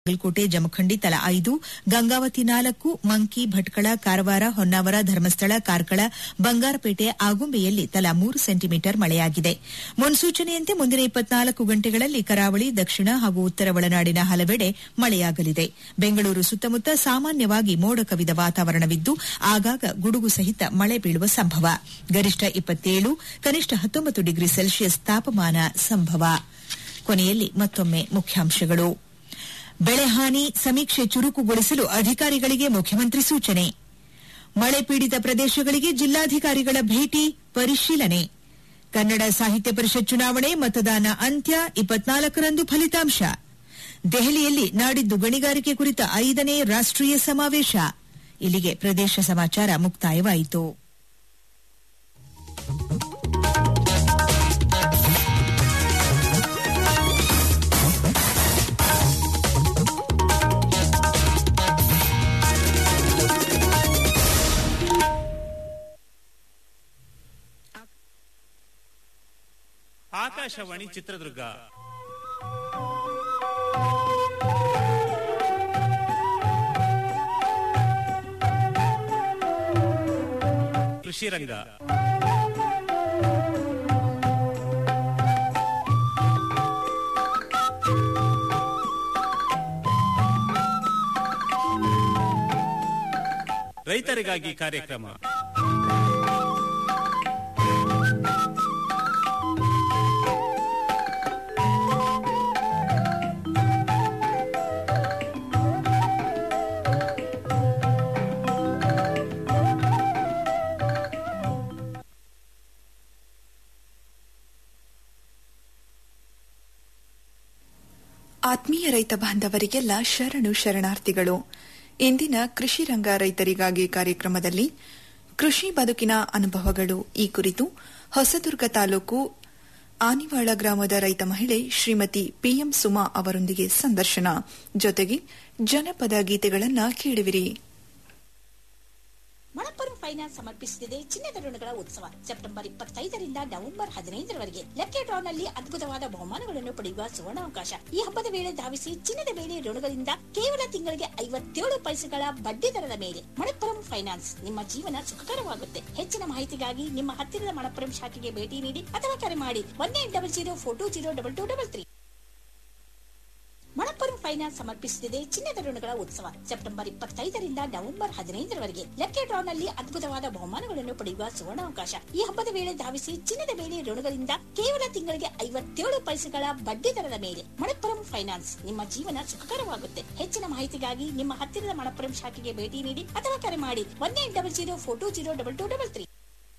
ಬಾಗಲಕೋಟೆ ಜಮಖಂಡಿ ತಲಾ ಐದು ಗಂಗಾವತಿ ನಾಲ್ಕು ಮಂಕಿ ಭಟ್ಕಳ ಕಾರವಾರ ಹೊನ್ನಾವರ ಧರ್ಮಸ್ಥಳ ಕಾರ್ಕಳ ಬಂಗಾರಪೇಟೆ ಆಗುಂಬೆಯಲ್ಲಿ ತಲಾ ಮೂರು ಸೆಂಟಿಮೀಟರ್ ಮಳೆಯಾಗಿದೆ ಮುನ್ಸೂಚನೆಯಂತೆ ಮುಂದಿನ ಇಪ್ಪತ್ನಾಲ್ಕು ಗಂಟೆಗಳಲ್ಲಿ ಕರಾವಳಿ ದಕ್ಷಿಣ ಹಾಗೂ ಉತ್ತರ ಒಳನಾಡಿನ ಹಲವೆಡೆ ಮಳೆಯಾಗಲಿದೆ ಬೆಂಗಳೂರು ಸುತ್ತಮುತ್ತ ಸಾಮಾನ್ಯವಾಗಿ ಮೋಡ ಕವಿದ ವಾತಾವರಣವಿದ್ದು ಆಗಾಗ ಗುಡುಗು ಸಹಿತ ಮಳೆ ಬೀಳುವ ಸಂಭವ ಗರಿಷ್ಠ ಇಪ್ಪತ್ತೇಳು ಕನಿಷ್ಠ ಹತ್ತೊಂಬತ್ತು ಡಿಗ್ರಿ ಸೆಲ್ಸಿಯಸ್ ತಾಪಮಾನ ಸಂಭವ ಕೊನೆಯಲ್ಲಿ ಮತ್ತೊಮ್ಮೆ ಮುಖ್ಯಾಂಶಗಳು ಬೆಳೆ ಹಾನಿ ಸಮೀಕ್ಷೆ ಚುರುಕುಗೊಳಿಸಲು ಅಧಿಕಾರಿಗಳಿಗೆ ಮುಖ್ಯಮಂತ್ರಿ ಸೂಚನೆ ಮಳೆ ಪೀಡಿತ ಪ್ರದೇಶಗಳಿಗೆ ಜಿಲ್ಲಾಧಿಕಾರಿಗಳ ಭೇಟಿ ಪರಿಶೀಲನೆ ಕನ್ನಡ ಸಾಹಿತ್ಯ ಪರಿಷತ್ ಚುನಾವಣೆ ಮತದಾನ ಅಂತ್ಯ ಇಪ್ಪತ್ನಾಲ್ಕರಂದು ಫಲಿತಾಂಶ ದೆಹಲಿಯಲ್ಲಿ ನಾಡಿದ್ದು ಗಣಿಗಾರಿಕೆ ಕುರಿತ ಐದನೇ ರಾಷ್ಟೀಯ ಸಮಾವೇಶ ಇಲ್ಲಿಗೆ ಪ್ರದೇಶ ಸಮಾಚಾರ ಮುಕ್ತಾಯವಾಯಿತು ಆಕಾಶವಾಣಿ ಚಿತ್ರದುರ್ಗ ಕೃಷಿ ರಂಗ ರೈತರಿಗಾಗಿ ಕಾರ್ಯಕ್ರಮ ಆತ್ಮೀಯ ರೈತ ಬಾಂಧವರಿಗೆಲ್ಲ ಶರಣು ಶರಣಾರ್ಥಿಗಳು ಇಂದಿನ ಕೃಷಿ ರಂಗ ರೈತರಿಗಾಗಿ ಕಾರ್ಯಕ್ರಮದಲ್ಲಿ ಕೃಷಿ ಬದುಕಿನ ಅನುಭವಗಳು ಈ ಕುರಿತು ಹೊಸದುರ್ಗ ತಾಲೂಕು ಆನಿವಾಳ ಗ್ರಾಮದ ರೈತ ಮಹಿಳೆ ಶ್ರೀಮತಿ ಪಿಎಂ ಸುಮಾ ಅವರೊಂದಿಗೆ ಸಂದರ್ಶನ ಜೊತೆಗೆ ಜನಪದ ಗೀತೆಗಳನ್ನ ಕೇಳುವಿರಿ ಮಣಪ್ಪುರಂ ಫೈನಾನ್ಸ್ ಸಮರ್ಪಿಸುತ್ತಿದೆ ಚಿನ್ನದ ಋಣಗಳ ಉತ್ಸವ ಸೆಪ್ಟೆಂಬರ್ ಇಪ್ಪತ್ತೈದರಿಂದ ನವೆಂಬರ್ ಹದಿನೈದರವರೆಗೆ ಲಕ್ಕಿ ಡ್ರಾನಲ್ಲಿ ಅದ್ಭುತವಾದ ಬಹುಮಾನಗಳನ್ನು ಪಡೆಯುವ ಸುವರ್ಣಾವಕಾಶ ಈ ಹಬ್ಬದ ವೇಳೆ ಧಾವಿಸಿ ಚಿನ್ನದ ಮೇಲೆ ಋಣಗಳಿಂದ ಕೇವಲ ತಿಂಗಳಿಗೆ ಐವತ್ತೇಳು ಪೈಸೆಗಳ ಬಡ್ಡಿ ದರದ ಮೇಲೆ ಮಣಪ್ಪುರಂ ಫೈನಾನ್ಸ್ ನಿಮ್ಮ ಜೀವನ ಸುಖಕರವಾಗುತ್ತೆ ಹೆಚ್ಚಿನ ಮಾಹಿತಿಗಾಗಿ ನಿಮ್ಮ ಹತ್ತಿರದ ಮಣಪ್ಪುರಂ ಶಾಖೆಗೆ ಭೇಟಿ ನೀಡಿ ಅಥವಾ ಕರೆ ಮಾಡಿ one eight double zero four two zero double two double three Manappuram finance ಸಮರ್ಪಿಸುತ್ತಿದೆ ಚಿನ್ನದ ಋಣಗಳ ಉತ್ಸವ ಸೆಪ್ಟೆಂಬರ್ ಇಪ್ಪತ್ತೈದರಿಂದ ನವೆಂಬರ್ ಹದಿನೈದರವರೆಗೆ ಲಕ್ಕಿ ಡ್ರಾನಲ್ಲಿ ಅದ್ಭುತವಾದ ಬಹುಮಾನಗಳನ್ನು ಪಡೆಯುವ ಸುವರ್ಣಾವಕಾಶ ಈ ಹಬ್ಬದ ವೇಳೆ ಧಾವಿಸಿ ಚಿನ್ನದ ಮೇಲೆ ಋಣಗಳಿಂದ ಕೇವಲ ತಿಂಗಳಿಗೆ ಐವತ್ತೇಳು ಪೈಸೆಗಳ ಬಡ್ಡಿ ದರದ ಮೇಲೆ ಮಣಪ್ಪುರಂ ಫೈನಾನ್ಸ್ ನಿಮ್ಮ ಜೀವನ ಸುಖಕರವಾಗುತ್ತೆ ಹೆಚ್ಚಿನ ಮಾಹಿತಿಗಾಗಿ ನಿಮ್ಮ ಹತ್ತಿರದ ಮಣಪ್ಪುರಂ ಶಾಖೆಗೆ ಭೇಟಿ ನೀಡಿ ಅಥವಾ ಕರೆ ಮಾಡಿ one eight double zero four two zero double two double three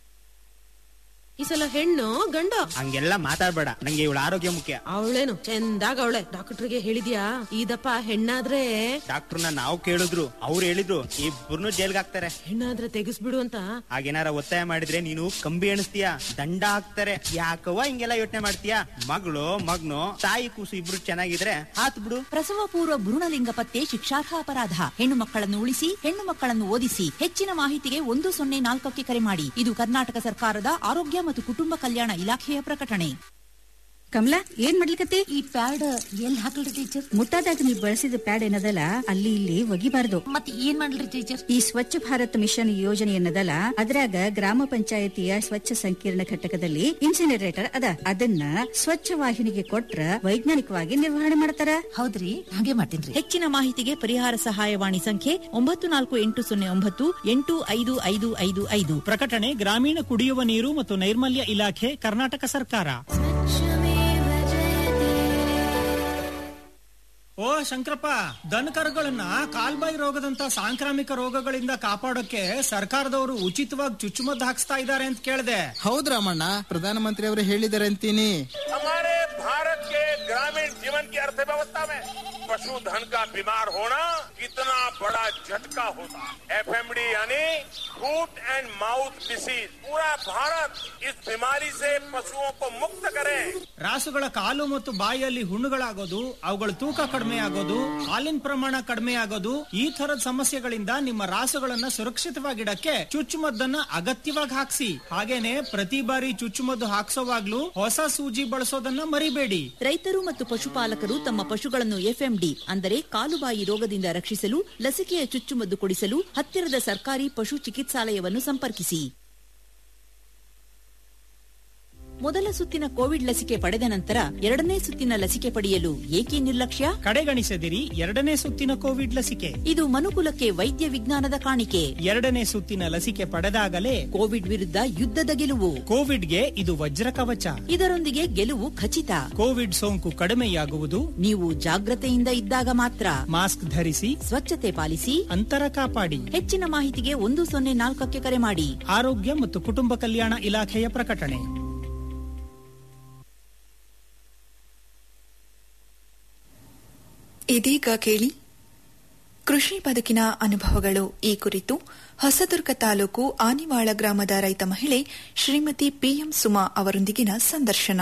ಈ ಸಲ ಹೆಣ್ಣು ಗಂಡು ಹಂಗೆಲ್ಲ ಮಾತಾಡ್ಬೇಡ ನಂಗೆ ಇವಳ ಆರೋಗ್ಯ ಮುಖ್ಯ ಅವಳೇನು ಚಂದಾಗ ಅವಳೆ ಡಾಕ್ಟರ್ಗೆ ಹೇಳಿದ್ಯಾ ಇದಪ್ಪ ಹೆಣ್ಣಾದ್ರೆ ಡಾಕ್ಟರ್ನ ನಾವು ಕೇಳಿದ್ರು ಅವ್ರು ಹೇಳಿದ್ರು ಇಬ್ಬರನ್ನು ಜೈಲ್ಗೆ ಹಾಕ್ತಾರೆ ಹೆಣ್ಣಾದ್ರೆ ತೆಗಿಸ್ಬಿಡು ಅಂತ ಹಾಗೇನಾರ ಒತ್ತಾಯ ಮಾಡಿದ್ರೆ ನೀನು ಕಂಬಿ ಎಣಿಸ್ತೀಯ ದಂಡ ಹಾಕ್ತಾರೆ ಯಾಕವ್ವ ಹಿಂಗೆಲ್ಲ ಯೋಚನೆ ಮಾಡ್ತೀಯ ಮಗಳು ಮಗ್ನು ತಾಯಿ ಕೂಸು ಇಬ್ರು ಚೆನ್ನಾಗಿದ್ರೆ ಹಾತ್ ಬಿಡು ಪ್ರಸವ ಪೂರ್ವ ಭ್ರೂಣಲಿಂಗ ಪತ್ತೆ ಶಿಕ್ಷಾರ್ಹ ಅಪರಾಧ ಹೆಣ್ಣು ಮಕ್ಕಳನ್ನು ಉಳಿಸಿ ಹೆಣ್ಣು ಮಕ್ಕಳನ್ನು ಓದಿಸಿ ಹೆಚ್ಚಿನ ಮಾಹಿತಿಗೆ ಒಂದು ಸೊನ್ನೆ ನಾಲ್ಕಕ್ಕೆ ಕರೆ ಮಾಡಿ ಇದು ಕರ್ನಾಟಕ ಸರ್ಕಾರದ ಆರೋಗ್ಯ ಮತ್ತು ಕುಟುಂಬ ಕಲ್ಯಾಣ ಇಲಾಖೆಯ ಪ್ರಕಟಣೆ ಕಮಲಾ ಏನ್ ಮಾಡ್ಲಿಕತ್ತಿ ಈ ಪ್ಯಾಡ್ ಎಲ್ಲಿ ಹಾಕಲ್ರಿ ಟೀಚರ್ ಮುಟ್ಟಾದಾಗ ನೀವು ಬಳಸಿದ ಪ್ಯಾಡ್ ಏನದಲ್ಲ ಅಲ್ಲಿ ಇಲ್ಲಿ ಒಗಿಬಾರ್ದು ಮತ್ತೆ ಏನ್ ಮಾಡ್ಲಿ ಟೀಚರ್ ಈ ಸ್ವಚ್ಛ ಭಾರತ್ ಮಿಷನ್ ಯೋಜನೆ ಏನದಲ್ಲ ಅದ್ರಾಗ ಗ್ರಾಮ ಪಂಚಾಯತಿಯ ಸ್ವಚ್ಛ ಸಂಕೀರ್ಣ ಘಟಕದಲ್ಲಿ ಇನ್ಸಿನರೇಟರ್ ಅದ ಅದನ್ನ ಸ್ವಚ್ಛ ವಾಹಿನಿಗೆ ಕೊಟ್ರ ವೈಜ್ಞಾನಿಕವಾಗಿ ನಿರ್ವಹಣೆ ಮಾಡ್ತಾರ ಹೌದ್ರಿ ಹಾಗೆ ಮಾಡ್ತೀನಿ ಹೆಚ್ಚಿನ ಮಾಹಿತಿಗೆ ಪರಿಹಾರ ಸಹಾಯವಾಣಿ ಸಂಖ್ಯೆ ಒಂಬತ್ತು ನಾಲ್ಕು ಎಂಟು ಸೊನ್ನೆ ಒಂಬತ್ತು ಎಂಟು ಐದು ಐದು ಐದು ಐದು ಪ್ರಕಟಣೆ ಗ್ರಾಮೀಣ ಕುಡಿಯುವ ನೀರು ಮತ್ತು ನೈರ್ಮಲ್ಯ ಇಲಾಖೆ ಕರ್ನಾಟಕ ಸರ್ಕಾರ ಓ ಶಂಕರಪ್ಪ ದನಕರುಗಳನ್ನ ಕಾಲ್ಬಾಯಿ ರೋಗದಂತ ಸಾಂಕ್ರಾಮಿಕ ರೋಗಗಳಿಂದ ಕಾಪಾಡೋಕೆ ಸರ್ಕಾರದವರು ಉಚಿತವಾಗಿ ಚುಚ್ಚುಮದ್ದು ಹಾಕ್ಸ್ತಾ ಇದ್ದಾರೆ ಅಂತ ಕೇಳಿದೆ ಹೌದ್ ರಾಮಣ್ಣ ಪ್ರಧಾನಮಂತ್ರಿ ಅವರು ಹೇಳಿದ್ದಾರೆ ಅಂತೀನಿ हमारे भारत के ग्रामीण जीवन की अर्थव्यवस्था में पशुधन का बीमार होना कितना बड़ा झटका होता है एफएमडी यानी फूट एंड माउथ डिसीज पूरा भारत इस बीमारी से पशुओं को मुक्त करे ರಾಸುಗಳ ಕಾಲು ಮತ್ತು ಬಾಯಿಯಲ್ಲಿ ಹುಣ್ಣುಗಳಾಗೋದು ಅವುಗಳ ತೂಕ ಕಡಿಮೆ ಆಗೋದು ಹಾಲಿನ ಪ್ರಮಾಣ ಕಡಿಮೆ ಆಗೋದು ಈ ತರದ ಸಮಸ್ಯೆಗಳಿಂದ ನಿಮ್ಮ ರಾಸುಗಳನ್ನ ಸುರಕ್ಷಿತವಾಗಿಡಕ್ಕೆ ಚುಚ್ಚುಮದ್ದನ್ನ ಅಗತ್ಯವಾಗಿ ಹಾಕ್ಸಿ ಹಾಗೇನೆ ಪ್ರತಿ ಬಾರಿ ಚುಚ್ಚುಮದ್ದು ಹಾಕ್ಸೋವಾಗ್ಲೂ ಹೊಸ ಸೂಜಿ ಬಳಸೋದನ್ನ ಮರಿಬೇಡಿ ರೈತರು ಮತ್ತು ಪಶುಪಾಲಕರು ತಮ್ಮ ಪಶುಗಳನ್ನು ಎಫ್ಎಂಡಿ ಡಿ ಅಂದರೆ ಕಾಲುಬಾಯಿ ರೋಗದಿಂದ ರಕ್ಷಿಸಲು ಲಸಿಕೆಯ ಚುಚ್ಚುಮದ್ದು ಕೊಡಿಸಲು ಹತ್ತಿರದ ಸರ್ಕಾರಿ ಪಶು ಚಿಕಿತ್ಸಾಲಯವನ್ನು ಸಂಪರ್ಕಿಸಿ ಮೊದಲ ಸುತ್ತಿನ ಕೋವಿಡ್ ಲಸಿಕೆ ಪಡೆದ ನಂತರ ಎರಡನೇ ಸುತ್ತಿನ ಲಸಿಕೆ ಪಡೆಯಲು ಏಕೆ ನಿರ್ಲಕ್ಷ್ಯ ಕಡೆಗಣಿಸದಿರಿ ಎರಡನೇ ಸುತ್ತಿನ ಕೋವಿಡ್ ಲಸಿಕೆ ಇದು ಮನುಕುಲಕ್ಕೆ ವೈದ್ಯ ವಿಜ್ಞಾನದ ಕಾಣಿಕೆ ಎರಡನೇ ಸುತ್ತಿನ ಲಸಿಕೆ ಪಡೆದಾಗಲೇ ಕೋವಿಡ್ ವಿರುದ್ಧ ಯುದ್ಧದ ಗೆಲುವು ಕೋವಿಡ್ಗೆ ಇದು ವಜ್ರ ಕವಚ ಇದರೊಂದಿಗೆ ಗೆಲುವು ಖಚಿತ ಕೋವಿಡ್ ಸೋಂಕು ಕಡಿಮೆಯಾಗುವುದು ನೀವು ಜಾಗ್ರತೆಯಿಂದ ಇದ್ದಾಗ ಮಾತ್ರ ಮಾಸ್ಕ್ ಧರಿಸಿ ಸ್ವಚ್ಛತೆ ಪಾಲಿಸಿ ಅಂತರ ಕಾಪಾಡಿ ಹೆಚ್ಚಿನ ಮಾಹಿತಿಗೆ ಒಂದು ಸೊನ್ನೆ ನಾಲ್ಕಕ್ಕೆ ಕರೆ ಮಾಡಿ ಆರೋಗ್ಯ ಮತ್ತು ಕುಟುಂಬ ಕಲ್ಯಾಣ ಇಲಾಖೆಯ ಪ್ರಕಟಣೆ ಇದೀಗ ಕೇಳಿ ಕೃಷಿ ಬದುಕಿನ ಅನುಭವಗಳು ಈ ಕುರಿತು ಹೊಸದುರ್ಗ ತಾಲೂಕು ಆನಿವಾಳ ಗ್ರಾಮದ ರೈತ ಮಹಿಳೆ ಶ್ರೀಮತಿ ಪಿಎಂ ಸುಮಾ ಅವರೊಂದಿಗಿನ ಸಂದರ್ಶನ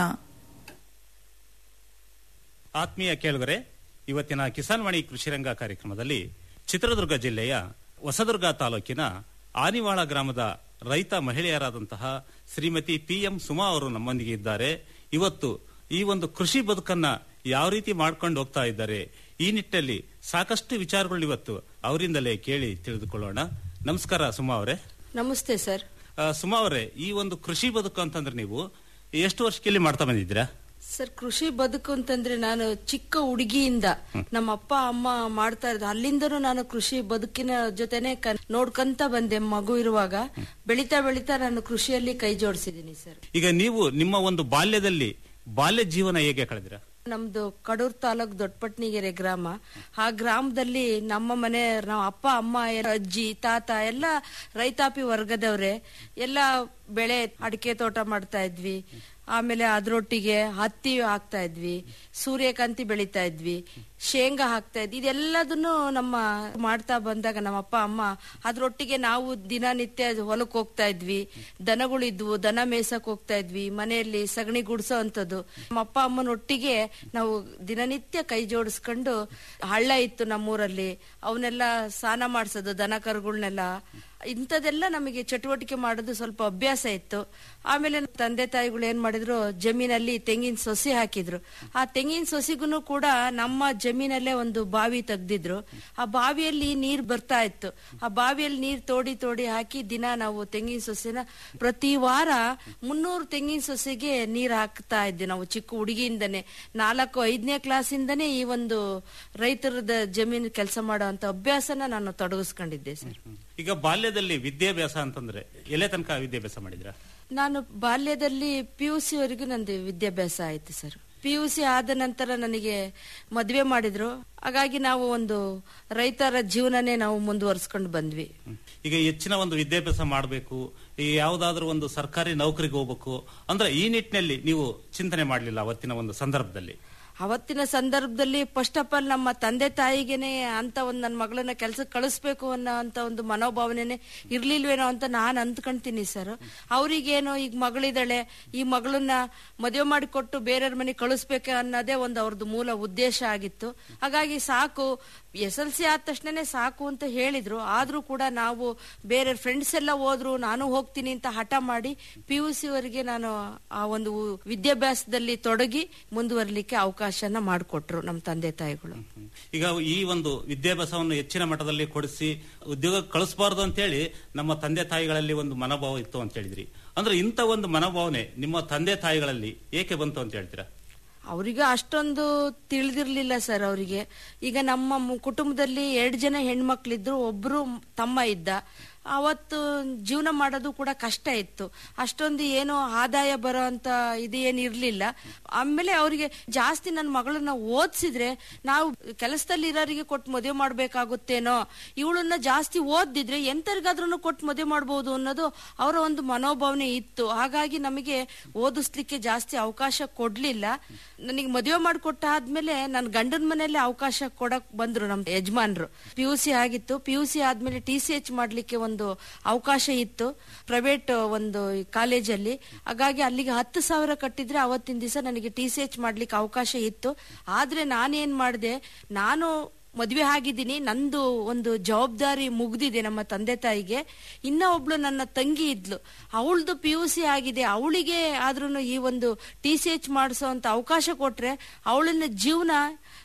ಆತ್ಮೀಯ ಕೇಳುಗರೆ ಇವತ್ತಿನ ಕಿಸಾನ್ ವಾಣಿ ಕೃಷಿರಂಗ ಕಾರ್ಯಕ್ರಮದಲ್ಲಿ ಚಿತ್ರದುರ್ಗ ಜಿಲ್ಲೆಯ ಹೊಸದುರ್ಗ ತಾಲೂಕಿನ ಆನಿವಾಳ ಗ್ರಾಮದ ರೈತ ಮಹಿಳೆಯರಾದಂತಹ ಶ್ರೀಮತಿ ಪಿ ಎಂ ಸುಮಾ ಅವರು ನಮ್ಮೊಂದಿಗೆ ಇದ್ದಾರೆ ಇವತ್ತು ಈ ಒಂದು ಕೃಷಿ ಬದುಕನ್ನ ಯಾವ ರೀತಿ ಮಾಡ್ಕೊಂಡು ಹೋಗ್ತಾ ಇದ್ದಾರೆ ಈ ನಿಟ್ಟಲ್ಲಿ ಸಾಕಷ್ಟು ವಿಚಾರಗಳು ಇವತ್ತು ಅವರಿಂದಲೇ ಕೇಳಿ ತಿಳಿದುಕೊಳ್ಳೋಣ ನಮಸ್ಕಾರ ಸುಮಾ ಅವರೇ ನಮಸ್ತೆ ಸರ್ ಆ, ಸುಮಾ ಅವರೇ ಈ ಒಂದು ಕೃಷಿ ಬದುಕು ಅಂತಂದ್ರೆ ನೀವು ಎಷ್ಟು ವರ್ಷಕ್ಕೆ ಮಾಡ್ತಾ ಬಂದಿದ್ದೀರಾ ಸರ್ ಕೃಷಿ ಬದುಕು ಅಂತಂದ್ರೆ ನಾನು ಚಿಕ್ಕ ಹುಡುಗಿಯಿಂದ ನಮ್ಮ ಅಪ್ಪ ಅಮ್ಮ ಮಾಡ್ತಾ ಇರೋದು ಅಲ್ಲಿಂದನೂ ನಾನು ಕೃಷಿ ಬದುಕಿನ ಜೊತೆನೆ ಕನ್- ನೋಡ್ಕೊಂತ ಬಂದೆ ಮಗು ಇರುವಾಗ ಬೆಳಿತಾ ಬೆಳಿತಾ ನಾನು ಕೃಷಿಯಲ್ಲಿ ಕೈ ಜೋಡಿಸಿದ್ದೀನಿ ಸರ್ ಈಗ ನೀವು ನಿಮ್ಮ ಒಂದು ಬಾಲ್ಯದಲ್ಲಿ ಬಾಲ್ಯ ಜೀವನ ಹೇಗೆ ಕಳೆದಿರ ನಮ್ದು ಕಡೂರ್ ತಾಲೂಕ್ ದೊಡ್ಡಪಟ್ನಿಗೆರೆ ಗ್ರಾಮ ಆ ಗ್ರಾಮದಲ್ಲಿ ನಮ್ಮ ಮನೆ ನಾವು ಅಪ್ಪ ಅಮ್ಮ ಎಲ್ಲ ಅಜ್ಜಿ ತಾತ ಎಲ್ಲ ರೈತಾಪಿ ವರ್ಗದವ್ರೆ ಎಲ್ಲ ಬೆಳೆ ಅಡಿಕೆ ತೋಟ ಮಾಡ್ತಾ ಇದ್ವಿ ಆಮೇಲೆ ಅದ್ರೊಟ್ಟಿಗೆ ಹತ್ತಿ ಹಾಕ್ತಾ ಇದ್ವಿ ಸೂರ್ಯಕಾಂತಿ ಬೆಳಿತಾ ಇದ್ವಿ ಶೇಂಗಾ ಹಾಕ್ತಾ ಇದ್ವಿ ಇದೆಲ್ಲದನ್ನು ನಮ್ಮ ಮಾಡ್ತಾ ಬಂದಾಗ ನಮ್ಮ ಅಪ್ಪ ಅಮ್ಮ ಅದ್ರೊಟ್ಟಿಗೆ ನಾವು ದಿನನಿತ್ಯ ಹೊಲಕ್ ಹೋಗ್ತಾ ಇದ್ವಿ ದನಗಳಿದ್ವು ದನ ಮೇಸಕ್ ಹೋಗ್ತಾ ಇದ್ವಿ ಮನೆಯಲ್ಲಿ ಸಗಣಿ ಗುಡ್ಸೋ ಅಂತದ್ದು ನಮ್ಮ ಅಪ್ಪ ಅಮ್ಮನೊಟ್ಟಿಗೆ ನಾವು ದಿನನಿತ್ಯ ಕೈ ಜೋಡಿಸ್ಕೊಂಡು ಹಳ್ಳ ಇತ್ತು ನಮ್ಮೂರಲ್ಲಿ ಅವನ್ನೆಲ್ಲ ಸ್ನಾನ ಮಾಡ್ಸೋದು ದನ ಕರುಗಳನ್ನೆಲ್ಲ ಇಂಥದೆಲ್ಲ ನಮಗೆ ಚಟುವಟಿಕೆ ಮಾಡೋದು ಸ್ವಲ್ಪ ಅಭ್ಯಾಸ ಇತ್ತು ಆಮೇಲೆ ನಮ್ಮ ತಂದೆ ತಾಯಿಗಳು ಏನ್ ಮಾಡಿದ್ರು ಜಮೀನಲ್ಲಿ ತೆಂಗಿನ ಸೊಸಿ ಹಾಕಿದ್ರು ಆ ತೆಂಗಿನ ಸೊಸಿಗೂ ಕೂಡ ನಮ್ಮ ಜಮೀನಲ್ಲೇ ಒಂದು ಬಾವಿ ತೆಗ್ದಿದ್ರು ಆ ಬಾವಿಯಲ್ಲಿ ನೀರ್ ಬರ್ತಾ ಇತ್ತು ಆ ಬಾವಿಯಲ್ಲಿ ನೀರ್ ತೋಡಿ ತೋಡಿ ಹಾಕಿ ದಿನ ನಾವು ತೆಂಗಿನ ಸೊಸಿನ ಪ್ರತಿ ವಾರ ಮುನ್ನೂರು ತೆಂಗಿನ ಸೊಸೆಗೆ ನೀರ್ ಹಾಕ್ತಾ ಇದ್ದೆ ನಾವು ಚಿಕ್ಕ ಹುಡುಗಿಯಿಂದನೇ ನಾಲ್ಕು ಐದನೇ ಕ್ಲಾಸಿಂದನೇ ಈ ಒಂದು ರೈತರದ ಜಮೀನು ಕೆಲಸ ಮಾಡೋ ಅಂತ ಅಭ್ಯಾಸನ ನಾನು ತೊಡಗಿಸ್ಕೊಂಡಿದ್ದೆ ಸರ್ ಈಗ ಬಾಲ್ಯದಲ್ಲಿ ವಿದ್ಯಾಭ್ಯಾಸ ಅಂತಂದ್ರೆ ಎಲೆ ತನಕ ವಿದ್ಯಾಭ್ಯಾಸ ಮಾಡಿದ್ರ ನಾನು ಬಾಲ್ಯದಲ್ಲಿ ಪಿ ಯು ಸಿ ವರೆಗೂ ನಂದು ವಿದ್ಯಾಭ್ಯಾಸ ಆಯ್ತು ಸರ್ ಪಿ ಯು ಸಿ ಆದ ನಂತರ ನನಗೆ ಮದುವೆ ಮಾಡಿದ್ರು ಹಾಗಾಗಿ ನಾವು ಒಂದು ರೈತರ ಜೀವನನೇ ನಾವು ಮುಂದುವರ್ಸ್ಕೊಂಡು ಬಂದ್ವಿ ಈಗ ಹೆಚ್ಚಿನ ಒಂದು ವಿದ್ಯಾಭ್ಯಾಸ ಮಾಡಬೇಕು ಈ ಯಾವ್ದಾದ್ರು ಒಂದು ಸರ್ಕಾರಿ ನೌಕರಿಗೆ ಹೋಗ್ಬೇಕು ಅಂದ್ರೆ ಈ ನಿಟ್ಟಿನಲ್ಲಿ ನೀವು ಚಿಂತನೆ ಮಾಡಲಿಲ್ಲ ಅವತ್ತಿನ ಒಂದು ಸಂದರ್ಭದಲ್ಲಿ ಅವತ್ತಿನ ಸಂದರ್ಭದಲ್ಲಿ ಫಸ್ಟ್ ಆಫ್ ಆಲ್ ನಮ್ಮ ತಂದೆ ತಾಯಿಗೆನೆ ಅಂತ ಒಂದು ನನ್ನ ಮಗಳನ್ನ ಕೆಲ್ಸಕ್ಕೆ ಕಳಿಸ್ಬೇಕು ಅನ್ನೋ ಅಂತ ಒಂದು ಮನೋಭಾವನೆನೆ ಇರ್ಲಿಲ್ವೇನೋ ಅಂತ ನಾನು ಅಂದ್ಕೊಂತೀನಿ ಸರ್ ಅವ್ರಿಗೇನೋ ಈಗ ಮಗಳಿದ್ದಾಳೆ ಈ ಮಗಳನ್ನ ಮದುವೆ ಮಾಡಿಕೊಟ್ಟು ಬೇರೆಯವ್ರ ಮನೆಗೆ ಕಳಿಸ್ಬೇಕು ಅನ್ನೋದೇ ಒಂದು ಅವ್ರದ್ದು ಮೂಲ ಉದ್ದೇಶ ಆಗಿತ್ತು ಹಾಗಾಗಿ ಸಾಕು ಎಸ್ ಎಲ್ ಸಿ ಆದ ತಕ್ಷಣನೇ ಸಾಕು ಅಂತ ಹೇಳಿದ್ರು ಆದ್ರೂ ಕೂಡ ನಾವು ಬೇರೆ ಫ್ರೆಂಡ್ಸ್ ಎಲ್ಲ ಹೋದ್ರು ನಾನು ಹೋಗ್ತೀನಿ ಅಂತ ಹಠ ಮಾಡಿ ಪಿ ಯು ಸಿ ವರೆಗೆ ನಾನು ಆ ಒಂದು ವಿದ್ಯಾಭ್ಯಾಸದಲ್ಲಿ ತೊಡಗಿ ಮುಂದುವರಲಿಕ್ಕೆ ಅವಕಾಶನ ಮಾಡಿಕೊಟ್ರು ನಮ್ಮ ತಂದೆ ತಾಯಿಗಳು ಈಗ ಈ ಒಂದು ವಿದ್ಯಾಭ್ಯಾಸವನ್ನು ಹೆಚ್ಚಿನ ಮಟ್ಟದಲ್ಲಿ ಕೊಡಿಸಿ ಉದ್ಯೋಗ ಕಳಿಸಬಾರ್ದು ಅಂತೇಳಿ ನಮ್ಮ ತಂದೆ ತಾಯಿಗಳಲ್ಲಿ ಒಂದು ಮನೋಭಾವ ಇತ್ತು ಅಂತ ಹೇಳಿದ್ರಿ ಅಂದ್ರೆ ಇಂಥ ಒಂದು ಮನೋಭಾವನೆ ನಿಮ್ಮ ತಂದೆ ತಾಯಿಗಳಲ್ಲಿ ಏಕೆ ಬಂತು ಅಂತ ಹೇಳ್ತೀರಾ ಅವರಿಗೆ ಅಷ್ಟೊಂದು ತಿಳಿದಿರ್ಲಿಲ್ಲ ಸರ್ ಅವರಿಗೆ ಈಗ ನಮ್ಮ ಮು- ಕುಟುಂಬದಲ್ಲಿ ಎರಡು ಜನ ಹೆಣ್ಮಕ್ಳಿದ್ರು ಒಬ್ರು ತಮ್ಮ ಇದ್ದ ಅವತ್ತು ಜೀವನ ಮಾಡೋದು ಕೂಡ ಕಷ್ಟ ಇತ್ತು ಅಷ್ಟೊಂದು ಏನು ಆದಾಯ ಬರೋ ಅಂತ ಇದು ಏನು ಇರ್ಲಿಲ್ಲ ಆಮೇಲೆ ಅವರಿಗೆ ಜಾಸ್ತಿ ನನ್ನ ಮಗಳನ್ನ ಓದಿಸಿದ್ರೆ ನಾವು ಕೆಲಸದಲ್ಲಿ ಇರೋರಿಗೆ ಕೊಟ್ಟು ಮದುವೆ ಮಾಡ್ಬೇಕಾಗುತ್ತೇನೋ ಇವಳನ್ನ ಜಾಸ್ತಿ ಓದಿದ್ರೆ ಎಂತರಿಗಾದ್ರೂ ಕೊಟ್ಟು ಮದುವೆ ಮಾಡ್ಬೋದು ಅನ್ನೋದು ಅವರ ಒಂದು ಮನೋಭಾವನೆ ಇತ್ತು ಹಾಗಾಗಿ ನಮಗೆ ಓದಿಸ್ಲಿಕ್ಕೆ ಜಾಸ್ತಿ ಅವಕಾಶ ಕೊಡ್ಲಿಲ್ಲ ನನಗೆ ಮದುವೆ ಮಾಡಿಕೊಟ್ಟಾದ್ಮೇಲೆ ನನ್ನ ಗಂಡನ ಮನೆಯಲ್ಲೇ ಅವಕಾಶ ಕೊಡಕ್ ಬಂದ್ರು ನಮ್ ಯಜಮಾನ್ರು ಪಿ ಯು ಸಿ ಆಗಿತ್ತು ಪಿ ಯು ಸಿ ಆದ್ಮೇಲೆ ಟಿ ಸಿ ಎಚ್ ಮಾಡ್ಲಿಕ್ಕೆ ಒಂದು ಅವಕಾಶ ಇತ್ತು ಪ್ರೈವೇಟ್ ಒಂದು ಕಾಲೇಜಲ್ಲಿ ಹಾಗಾಗಿ ಅಲ್ಲಿಗೆ ಹತ್ತು ಸಾವಿರ ಕಟ್ಟಿದ್ರೆ ಅವತ್ತಿನ ದಿವಸ ನನಗೆ ಟಿ ಸಿ ಎಚ್ ಮಾಡ್ಲಿಕ್ಕೆ ಅವಕಾಶ ಇತ್ತು ಆದ್ರೆ ನಾನೇನ್ ಮಾಡಿದೆ ನಾನು ಮದ್ವೆ ಆಗಿದ್ದೀನಿ ನಂದು ಒಂದು ಜವಾಬ್ದಾರಿ ಮುಗ್ದಿದೆ ನಮ್ಮ ತಂದೆ ತಾಯಿಗೆ ಇನ್ನ ಒಬ್ಳು ನನ್ನ ತಂಗಿ ಇದ್ಲು ಅವಳದು ಪಿ ಯು ಸಿ ಆಗಿದೆ ಅವಳಿಗೆ ಆದ್ರೂ ಈ ಒಂದು ಟಿ ಸಿ ಎಚ್ ಮಾಡಿಸೋ ಅಂತ ಅವಕಾಶ ಕೊಟ್ರೆ ಅವಳನ್ನ ಜೀವನ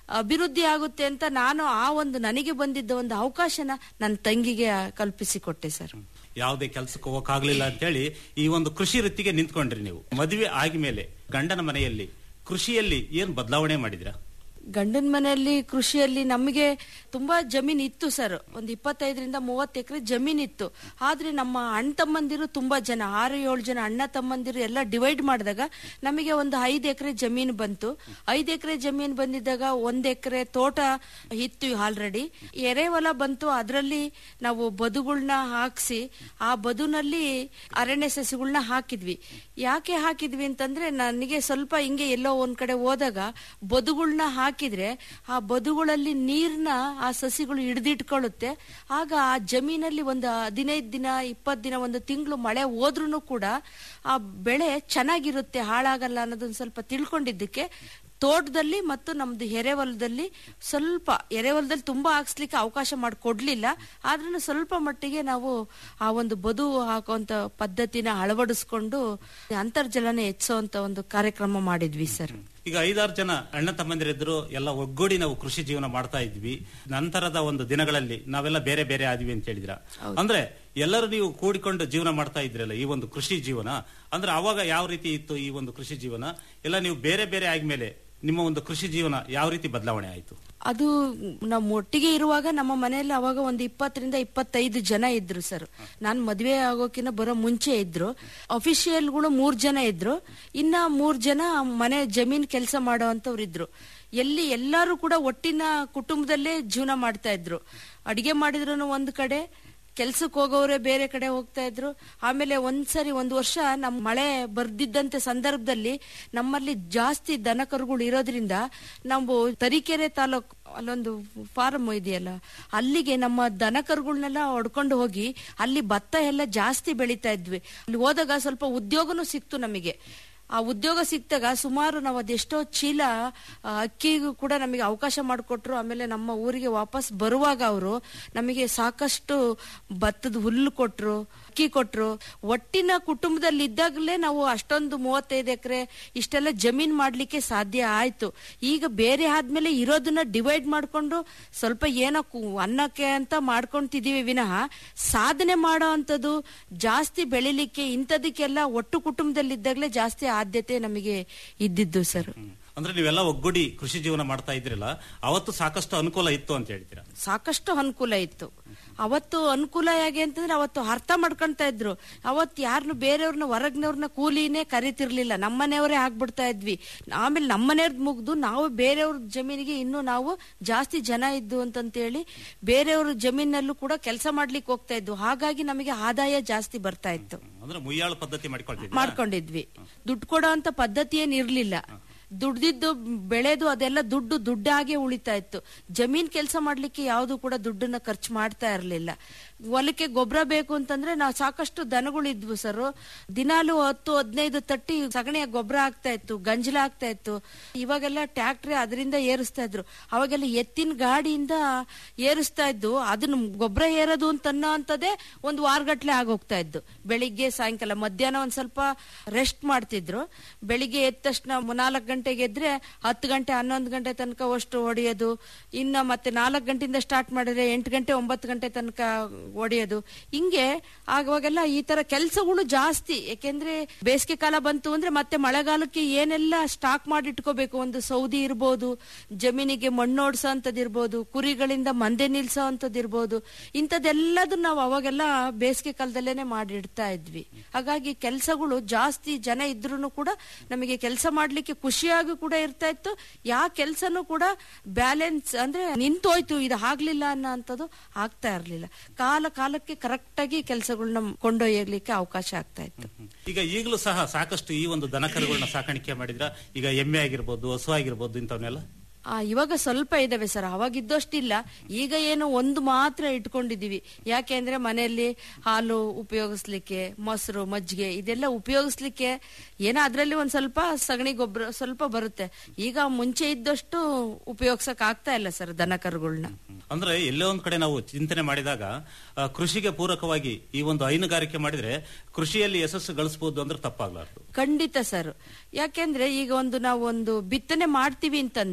ಅಭಿವೃದ್ಧಿ ಆಗುತ್ತೆ ಅಂತ ನಾನು ಆ ಒಂದು ನನಗೆ ಬಂದಿದ್ದ ಒಂದು ಅವಕಾಶನ ನನ್ನ ತಂಗಿಗೆ ಕಲ್ಪಿಸಿಕೊಟ್ಟೆ ಸರ್ ಯಾವುದೇ ಕೆಲಸಕ್ಕೆ ಹೋಗಕ್ಕಾಗ್ಲಿಲ್ಲ ಅಂತೇಳಿ ಈ ಒಂದು ಕೃಷಿ ವೃತ್ತಿಗೆ ನಿಂತ್ಕೊಂಡ್ರಿ ನೀವು ಮದುವೆ ಆಗಿಮೇಲೆ ಗಂಡನ ಮನೆಯಲ್ಲಿ ಕೃಷಿಯಲ್ಲಿ ಏನ್ ಬದಲಾವಣೆ ಮಾಡಿದ್ರಾ ಗಂಡನ ಮನೆಯಲ್ಲಿ ಕೃಷಿಯಲ್ಲಿ ನಮಗೆ ತುಂಬಾ ಜಮೀನ್ ಇತ್ತು ಸರ್ ಒಂದು ಇಪ್ಪತ್ತೈದರಿಂದ ಮೂವತ್ತು ಎಕರೆ ಜಮೀನ್ ಇತ್ತು ಆದ್ರೆ ನಮ್ಮ ಅಣ್ಣ ತಮ್ಮಂದಿರು ತುಂಬಾ ಜನ ಆರು ಏಳು ಜನ ಅಣ್ಣ ತಮ್ಮಂದಿರು ಎಲ್ಲ ಡಿವೈಡ್ ಮಾಡಿದಾಗ ನಮಗೆ ಒಂದು ಐದು ಎಕರೆ ಜಮೀನು ಬಂತು ಐದು ಎಕರೆ ಜಮೀನು ಬಂದಿದ್ದಾಗ ಒಂದ್ ಎಕರೆ ತೋಟ ಇತ್ತು ಆಲ್ರೆಡಿ ಎರೆಹೊಲ ಬಂತು ಅದರಲ್ಲಿ ನಾವು ಬದುಗಳನ್ನ ಹಾಕ್ಸಿ ಆ ಬದುನಲ್ಲಿ ಅರಣ್ಯ ಸಸಿಗಳನ್ನ ಹಾಕಿದ್ವಿ ಯಾಕೆ ಹಾಕಿದ್ವಿ ಅಂತಂದ್ರೆ ನನಗೆ ಸ್ವಲ್ಪ ಹಿಂಗೆ ಎಲ್ಲೋ ಒಂದ್ ಕಡೆ ಹೋದಾಗ ಬದುಗಳನ್ನ ಹಾಕಿದ್ರೆ ಆ ಬದುಗಳಲ್ಲಿ ನೀರ್ನ ಆ ಸಸಿಗಳು ಹಿಡಿದಿಟ್ಕೊಳ್ಳುತ್ತೆ ಆಗ ಆ ಜಮೀನಲ್ಲಿ ಒಂದು ಹದಿನೈದು ದಿನ ಇಪ್ಪತ್ತು ದಿನ ಒಂದು ತಿಂಗಳು ಮಳೆ ಹೋದ್ರೂ ಕೂಡ ಆ ಬೆಳೆ ಚೆನ್ನಾಗಿರುತ್ತೆ ಹಾಳಾಗಲ್ಲ ಅನ್ನೋದನ್ನ ಸ್ವಲ್ಪ ತಿಳ್ಕೊಂಡಿದ್ದಕ್ಕೆ ತೋಟದಲ್ಲಿ ಮತ್ತು ನಮ್ದು ಎರೆಹೊಲದಲ್ಲಿ ಸ್ವಲ್ಪ ಎರೆಹೊಲದಲ್ಲಿ ತುಂಬಾ ಹಾಕ್ಸ್ಲಿಕ್ಕೆ ಅವಕಾಶ ಮಾಡಿಕೊಡ್ಲಿಲ್ಲ ಆದ್ರೂ ಸ್ವಲ್ಪ ಮಟ್ಟಿಗೆ ನಾವು ಆ ಒಂದು ಬದು ಹಾಕುವಂತ ಪದ್ಧತಿನ ಅಳವಡಿಸ್ಕೊಂಡು ಅಂತರ್ಜಲನ ಹೆಚ್ಚುವಂತ ಒಂದು ಕಾರ್ಯಕ್ರಮ ಮಾಡಿದ್ವಿ ಸರ್ ಈಗ ಐದಾರು ಜನ ಅಣ್ಣ ತಮ್ಮಂದಿರಿದ್ರು ಎಲ್ಲ ಒಗ್ಗೂಡಿ ನಾವು ಕೃಷಿ ಜೀವನ ಮಾಡ್ತಾ ಇದ್ವಿ ನಂತರದ ಒಂದು ದಿನಗಳಲ್ಲಿ ನಾವೆಲ್ಲ ಬೇರೆ ಬೇರೆ ಆದ್ವಿ ಅಂತ ಹೇಳಿದ್ರ ಅಂದ್ರೆ ಎಲ್ಲರೂ ನೀವು ಕೂಡಿಕೊಂಡು ಜೀವನ ಮಾಡ್ತಾ ಇದ್ರಲ್ಲ ಈ ಒಂದು ಕೃಷಿ ಜೀವನ ಅಂದ್ರೆ ಅವಾಗ ಯಾವ ರೀತಿ ಇತ್ತು ಈ ಒಂದು ಕೃಷಿ ಜೀವನ ಎಲ್ಲ ನೀವು ಬೇರೆ ಬೇರೆ ಆದ್ಮೇಲೆ ನಿಮ್ಮ ಒಂದು ಕೃಷಿ ಜೀವನ ಯಾವ ರೀತಿ ಬದಲಾವಣೆ ಆಯ್ತು ಅದು ನಮ್ಮ ಒಟ್ಟಿಗೆ ಇರುವಾಗ ನಮ್ಮ ಮನೆಯಲ್ಲಿ ಅವಾಗ ಒಂದು ಇಪ್ಪತ್ತರಿಂದ ಇಪ್ಪತ್ತೈದು ಜನ ಇದ್ರು ಸರ್ ನಾನ್ ಮದ್ವೆ ಆಗೋಕಿನ ಬರೋ ಮುಂಚೆ ಇದ್ರು ಅಫಿಷಿಯಲ್ಗಳು ಮೂರ್ ಜನ ಇದ್ರು ಇನ್ನ ಮೂರ್ ಜನ ಮನೆ ಜಮೀನ್ ಕೆಲಸ ಮಾಡೋವಂಥವ್ರು ಇದ್ರು ಎಲ್ಲಿ ಎಲ್ಲರೂ ಕೂಡ ಒಟ್ಟಿನ ಕುಟುಂಬದಲ್ಲೇ ಜೀವನ ಮಾಡ್ತಾ ಇದ್ರು ಅಡಿಗೆ ಮಾಡಿದ್ರು ಒಂದ್ ಕಡೆ ಕೆಲ್ಸಕ್ಕೆ ಹೋಗೋರೆ ಬೇರೆ ಕಡೆ ಹೋಗ್ತಾ ಇದ್ರು ಆಮೇಲೆ ಒಂದ್ಸರಿ ಒಂದ್ ವರ್ಷ ನಮ್ ಮಳೆ ಬರ್ದಿದ್ದಂತ ಸಂದರ್ಭದಲ್ಲಿ ನಮ್ಮಲ್ಲಿ ಜಾಸ್ತಿ ದನ ಕರುಗಳು ಇರೋದ್ರಿಂದ ನಾವು ತರೀಕೆರೆ ತಾಲೂಕ್ ಅಲ್ಲೊಂದು ಫಾರಂ ಇದೆಯಲ್ಲ ಅಲ್ಲಿಗೆ ನಮ್ಮ ದನ ಕರುಗಳನ್ನೆಲ್ಲ ಹೊಡ್ಕೊಂಡು ಹೋಗಿ ಅಲ್ಲಿ ಭತ್ತ ಎಲ್ಲ ಜಾಸ್ತಿ ಬೆಳೀತಾ ಇದ್ವಿ ಅಲ್ಲಿ ಹೋದಾಗ ಸ್ವಲ್ಪ ಉದ್ಯೋಗನೂ ಸಿಕ್ತು ನಮಗೆ ಆ ಉದ್ಯೋಗ ಸಿಕ್ತಾಗ ಸುಮಾರು ನಾವು ಅದೆಷ್ಟೋ ಚೀಲ ಆ, ಅಕ್ಕಿಗೂ ಕೂಡ ನಮಗೆ ಅವಕಾಶ ಮಾಡಿಕೊಟ್ರು ಆಮೇಲೆ ನಮ್ಮ ಊರಿಗೆ ವಾಪಸ್ ಬರುವಾಗ ಅವರು ನಮಗೆ ಸಾಕಷ್ಟು ಭತ್ತದ ಹುಲ್ಲು ಕೊಟ್ರು ಅಕ್ಕಿ ಕೊಟ್ರು ಒಟ್ಟಿನ ಕುಟುಂಬದಲ್ಲಿ ಇದ್ದಾಗಲೇ ನಾವು ಅಷ್ಟೊಂದು ಮೂವತ್ತೈದು ಎಕರೆ ಇಷ್ಟೆಲ್ಲ ಜಮೀನ್ ಮಾಡ್ಲಿಕ್ಕೆ ಸಾಧ್ಯ ಆಯ್ತು ಈಗ ಬೇರೆ ಆದ್ಮೇಲೆ ಇರೋದನ್ನ ಡಿವೈಡ್ ಮಾಡ್ಕೊಂಡು ಸ್ವಲ್ಪ ಏನೋ ಕು- ಅನ್ನಕ್ಕೆ ಅಂತ ಮಾಡ್ಕೊಂತಿದೀವಿ ವಿನಃ ಸಾಧನೆ ಮಾಡೋ ಅಂಥದ್ದು ಜಾಸ್ತಿ ಬೆಳಿಲಿಕ್ಕೆ ಇಂಥದಕ್ಕೆಲ್ಲ ಒಟ್ಟು ಕುಟುಂಬದಲ್ಲಿದ್ದಾಗಲೇ ಜಾಸ್ತಿ ಆದ್ಯತೆ ನಮಗೆ ಇದ್ದಿದ್ದು ಸರ್ ಅಂದ್ರೆ ನೀವೆಲ್ಲ ಒಗ್ಗೂಡಿ ಕೃಷಿ ಜೀವನ ಮಾಡ್ತಾ ಇದ್ರಲ್ಲ ಅವತ್ತು ಸಾಕಷ್ಟು ಅನುಕೂಲ ಇತ್ತು ಅಂತ ಹೇಳ್ತೀರಾ ಸಾಕಷ್ಟು ಅನುಕೂಲ ಇತ್ತು ಅವತ್ತು ಅನುಕೂಲ ಹೇಗೆ ಅಂತಂದ್ರೆ ಅವತ್ತು ಅರ್ಥ ಮಾಡ್ಕೊಂತಾ ಇದ್ರು ಅವತ್ತು ಯಾರನ್ನು ಬೇರೆಯವ್ರನ್ನ ಹೊರಗ್ನವ್ರನ್ನ ಕೂಲಿನೇ ಕರಿತಿರ್ಲಿಲ್ಲ ನಮ್ಮನೆಯವರೇ ಆಗ್ಬಿಡ್ತಾ ಇದ್ವಿ ಆಮೇಲೆ ನಮ್ಮನೆಯವ್ರದ್ ಮುಗ್ದು ನಾವು ಬೇರೆಯವ್ರ ಜಮೀನಿಗೆ ಇನ್ನೂ ನಾವು ಜಾಸ್ತಿ ಜನ ಇದ್ದು ಅಂತಂತೇಳಿ ಬೇರೆಯವ್ರ ಜಮೀನಲ್ಲೂ ಕೂಡ ಕೆಲಸ ಮಾಡ್ಲಿಕ್ಕೆ ಹೋಗ್ತಾ ಇದ್ವು ಹಾಗಾಗಿ ನಮಗೆ ಆದಾಯ ಜಾಸ್ತಿ ಬರ್ತಾ ಇತ್ತು ಅಂದ್ರೆ ಮುಯ್ಯಾಳು ಪದ್ಧತಿ ಮಾಡ್ಕೊಳ್ತಿದ್ವಿ ಮಾಡ್ಕೊಂಡಿದ್ವಿ ದುಡ್ಡು ಕೊಡೋ ಅಂತ ಪದ್ಧತಿ ಏನ್ ಇರ್ಲಿಲ್ಲ ದುಡ್ದಿದ್ದು ಬೆಳೆದು ಅದೆಲ್ಲ ದುಡ್ಡು ದುಡ್ಡಾಗೆ ಉಳಿತಾ ಇತ್ತು ಜಮೀನ್ ಕೆಲಸ ಮಾಡ್ಲಿಕ್ಕೆ ಯಾವುದು ಕೂಡ ದುಡ್ಡನ್ನ ಖರ್ಚು ಮಾಡ್ತಾ ಇರ್ಲಿಲ್ಲ ಹೊಲಕ್ಕೆ ಗೊಬ್ಬರ ಬೇಕು ಅಂತಂದ್ರೆ ನಾವು ಸಾಕಷ್ಟು ದನಗಳಿದ್ವು ಸರ್ ದಿನಾಲು ಹತ್ತು ಹದಿನೈದು ತಟ್ಟಿ ಸಗಣಿಯ ಗೊಬ್ಬರ ಆಗ್ತಾ ಇತ್ತು ಗಂಜಲ ಆಗ್ತಾ ಇತ್ತು ಇವಾಗೆಲ್ಲ ಟ್ಯಾಕ್ಟ್ರಿ ಅದರಿಂದ ಏರಿಸ್ತಾ ಇದ್ರು ಅವಾಗೆಲ್ಲ ಎತ್ತಿನ ಗಾಡಿಯಿಂದ ಏರಿಸ್ತಾ ಇದ್ದು ಅದನ್ನ ಗೊಬ್ಬರ ಏರೋದು ಅಂತ ಅನ್ನೋ ಅಂತದೇ ಒಂದು ವಾರಗಟ್ಲೆ ಆಗೋಗ್ತಾ ಇದ್ದು ಬೆಳಿಗ್ಗೆ ಸಾಯಂಕಾಲ ಮಧ್ಯಾಹ್ನ ಒಂದ್ ಸ್ವಲ್ಪ ರೆಸ್ಟ್ ಮಾಡ್ತಿದ್ರು ಬೆಳಿಗ್ಗೆ ಎದ್ದ ತಕ್ಷಣ ನಾಲ್ಕು ಗಂಟೆಗೆ ಎದ್ರೆ ಹತ್ತು ಗಂಟೆ ಹನ್ನೊಂದು ಗಂಟೆ ತನಕ ಅಷ್ಟು ಹೊಡೆಯೋದು ಇನ್ನ ಮತ್ತೆ ನಾಲ್ಕು ಗಂಟೆಯಿಂದ ಸ್ಟಾರ್ಟ್ ಮಾಡಿದ್ರೆ ಎಂಟು ಗಂಟೆ ಒಂಬತ್ತು ಗಂಟೆ ತನಕ ಹೊಡೆಯೋದು ಹಿಂಗೆ ಆಗುವಾಗೆಲ್ಲ ಈ ತರ ಕೆಲಸಗಳು ಜಾಸ್ತಿ ಯಾಕೆಂದ್ರೆ ಬೇಸಿಗೆ ಕಾಲ ಬಂತು ಅಂದ್ರೆ ಮತ್ತೆ ಮಳೆಗಾಲಕ್ಕೆ ಏನೆಲ್ಲ ಸ್ಟಾಕ್ ಮಾಡಿ ಇಟ್ಕೋಬೇಕು ಒಂದು ಸೌದಿ ಇರ್ಬೋದು ಜಮೀನಿಗೆ ಮಣ್ಣೋಡ್ಸೋ ಇರ್ಬೋದು ಕುರಿಗಳಿಂದ ಮಂದೆ ನಿಲ್ಸೋ ಇರ್ಬೋದು ಇಂಥದ್ದೆಲ್ಲದನ್ನ ನಾವು ಅವಾಗೆಲ್ಲ ಬೇಸಿಗೆ ಕಾಲದಲ್ಲೇನೆ ಮಾಡಿ ಇಡ್ತಾ ಇದ್ವಿ ಹಾಗಾಗಿ ಕೆಲಸಗಳು ಜಾಸ್ತಿ ಜನ ಇದ್ರೂ ಕೂಡ ನಮಗೆ ಕೆಲಸ ಮಾಡ್ಲಿಕ್ಕೆ ಖುಷಿಯಾಗಿ ಕೂಡ ಇರ್ತಾ ಇತ್ತು ಯಾವ ಕೆಲಸನೂ ಕೂಡ ಬ್ಯಾಲೆನ್ಸ್ ಅಂದ್ರೆ ನಿಂತೋಯ್ತು ಇದು ಆಗ್ಲಿಲ್ಲ ಅನ್ನೋ ಅಂತದ್ದು ಆಗ್ತಾ ಇರ್ಲಿಲ್ಲ ಕಾಲ ಕಾಲಕ್ಕೆ ಕರೆಕ್ಟ್ ಆಗಿ ಕೆಲಸಗಳನ್ನ ಕೊಂಡೊಯ್ಯಲಿಕ್ಕೆ ಅವಕಾಶ ಆಗ್ತಾ ಇತ್ತು ಈಗ ಈಗಲೂ ಸಹ ಸಾಕಷ್ಟು ಈ ಒಂದು ದನಕರುಗಳನ್ನ ಸಾಕಾಣಿಕೆ ಮಾಡಿದ್ರ ಈಗ ಎಮ್ಮೆ ಆಗಿರ್ಬೋದು ಹಸು ಆಗಿರ್ಬೋದು ಇಂಥವನ್ನೆಲ್ಲ ಆ ಇವಾಗ ಸ್ವಲ್ಪ ಇದಾವೆ ಸರ್ ಅವಾಗಿದ್ದಷ್ಟಿಲ್ಲ ಈಗ ಏನು ಒಂದು ಮಾತ್ರ ಇಟ್ಕೊಂಡಿದೀವಿ ಯಾಕೆ ಅಂದ್ರೆ ಮನೆಯಲ್ಲಿ ಹಾಲು ಉಪಯೋಗಿಸ್ಲಿಕ್ಕೆ ಮೊಸರು ಮಜ್ಜಿಗೆ ಇದೆಲ್ಲ ಉಪಯೋಗಿಸ್ಲಿಕ್ಕೆ ಏನೋ ಅದ್ರಲ್ಲಿ ಒಂದ್ ಸ್ವಲ್ಪ ಸಗಣಿ ಗೊಬ್ಬರ ಸ್ವಲ್ಪ ಬರುತ್ತೆ ಈಗ ಮುಂಚೆ ಇದ್ದಷ್ಟು ಉಪಯೋಗಿಸಕ್ ಆಗ್ತಾ ಇಲ್ಲ ಸರ್ ದನ ಕರುಗಳನ್ನ ಅಂದ್ರೆ ಎಲ್ಲೋ ಒಂದ್ ಕಡೆ ನಾವು ಚಿಂತನೆ ಮಾಡಿದಾಗ ಆ, ಕೃಷಿಗೆ ಪೂರಕವಾಗಿ ಈ ಒಂದು ಹೈನುಗಾರಿಕೆ ಮಾಡಿದ್ರೆ ಕೃಷಿಯಲ್ಲಿ ಯಶಸ್ಸು ಗಳಿಸಬಹುದು ಅಂದ್ರೆ ತಪ್ಪಾಗ್ಲಾರ್ದು ಖಂಡಿತ ಸರ್ ಯಾಕೆಂದ್ರೆ ಈಗ ಒಂದು ನಾವು ಒಂದು ಬಿತ್ತನೆ ಮಾಡ್ತೀವಿ ಅಂತಂದ್ರೆ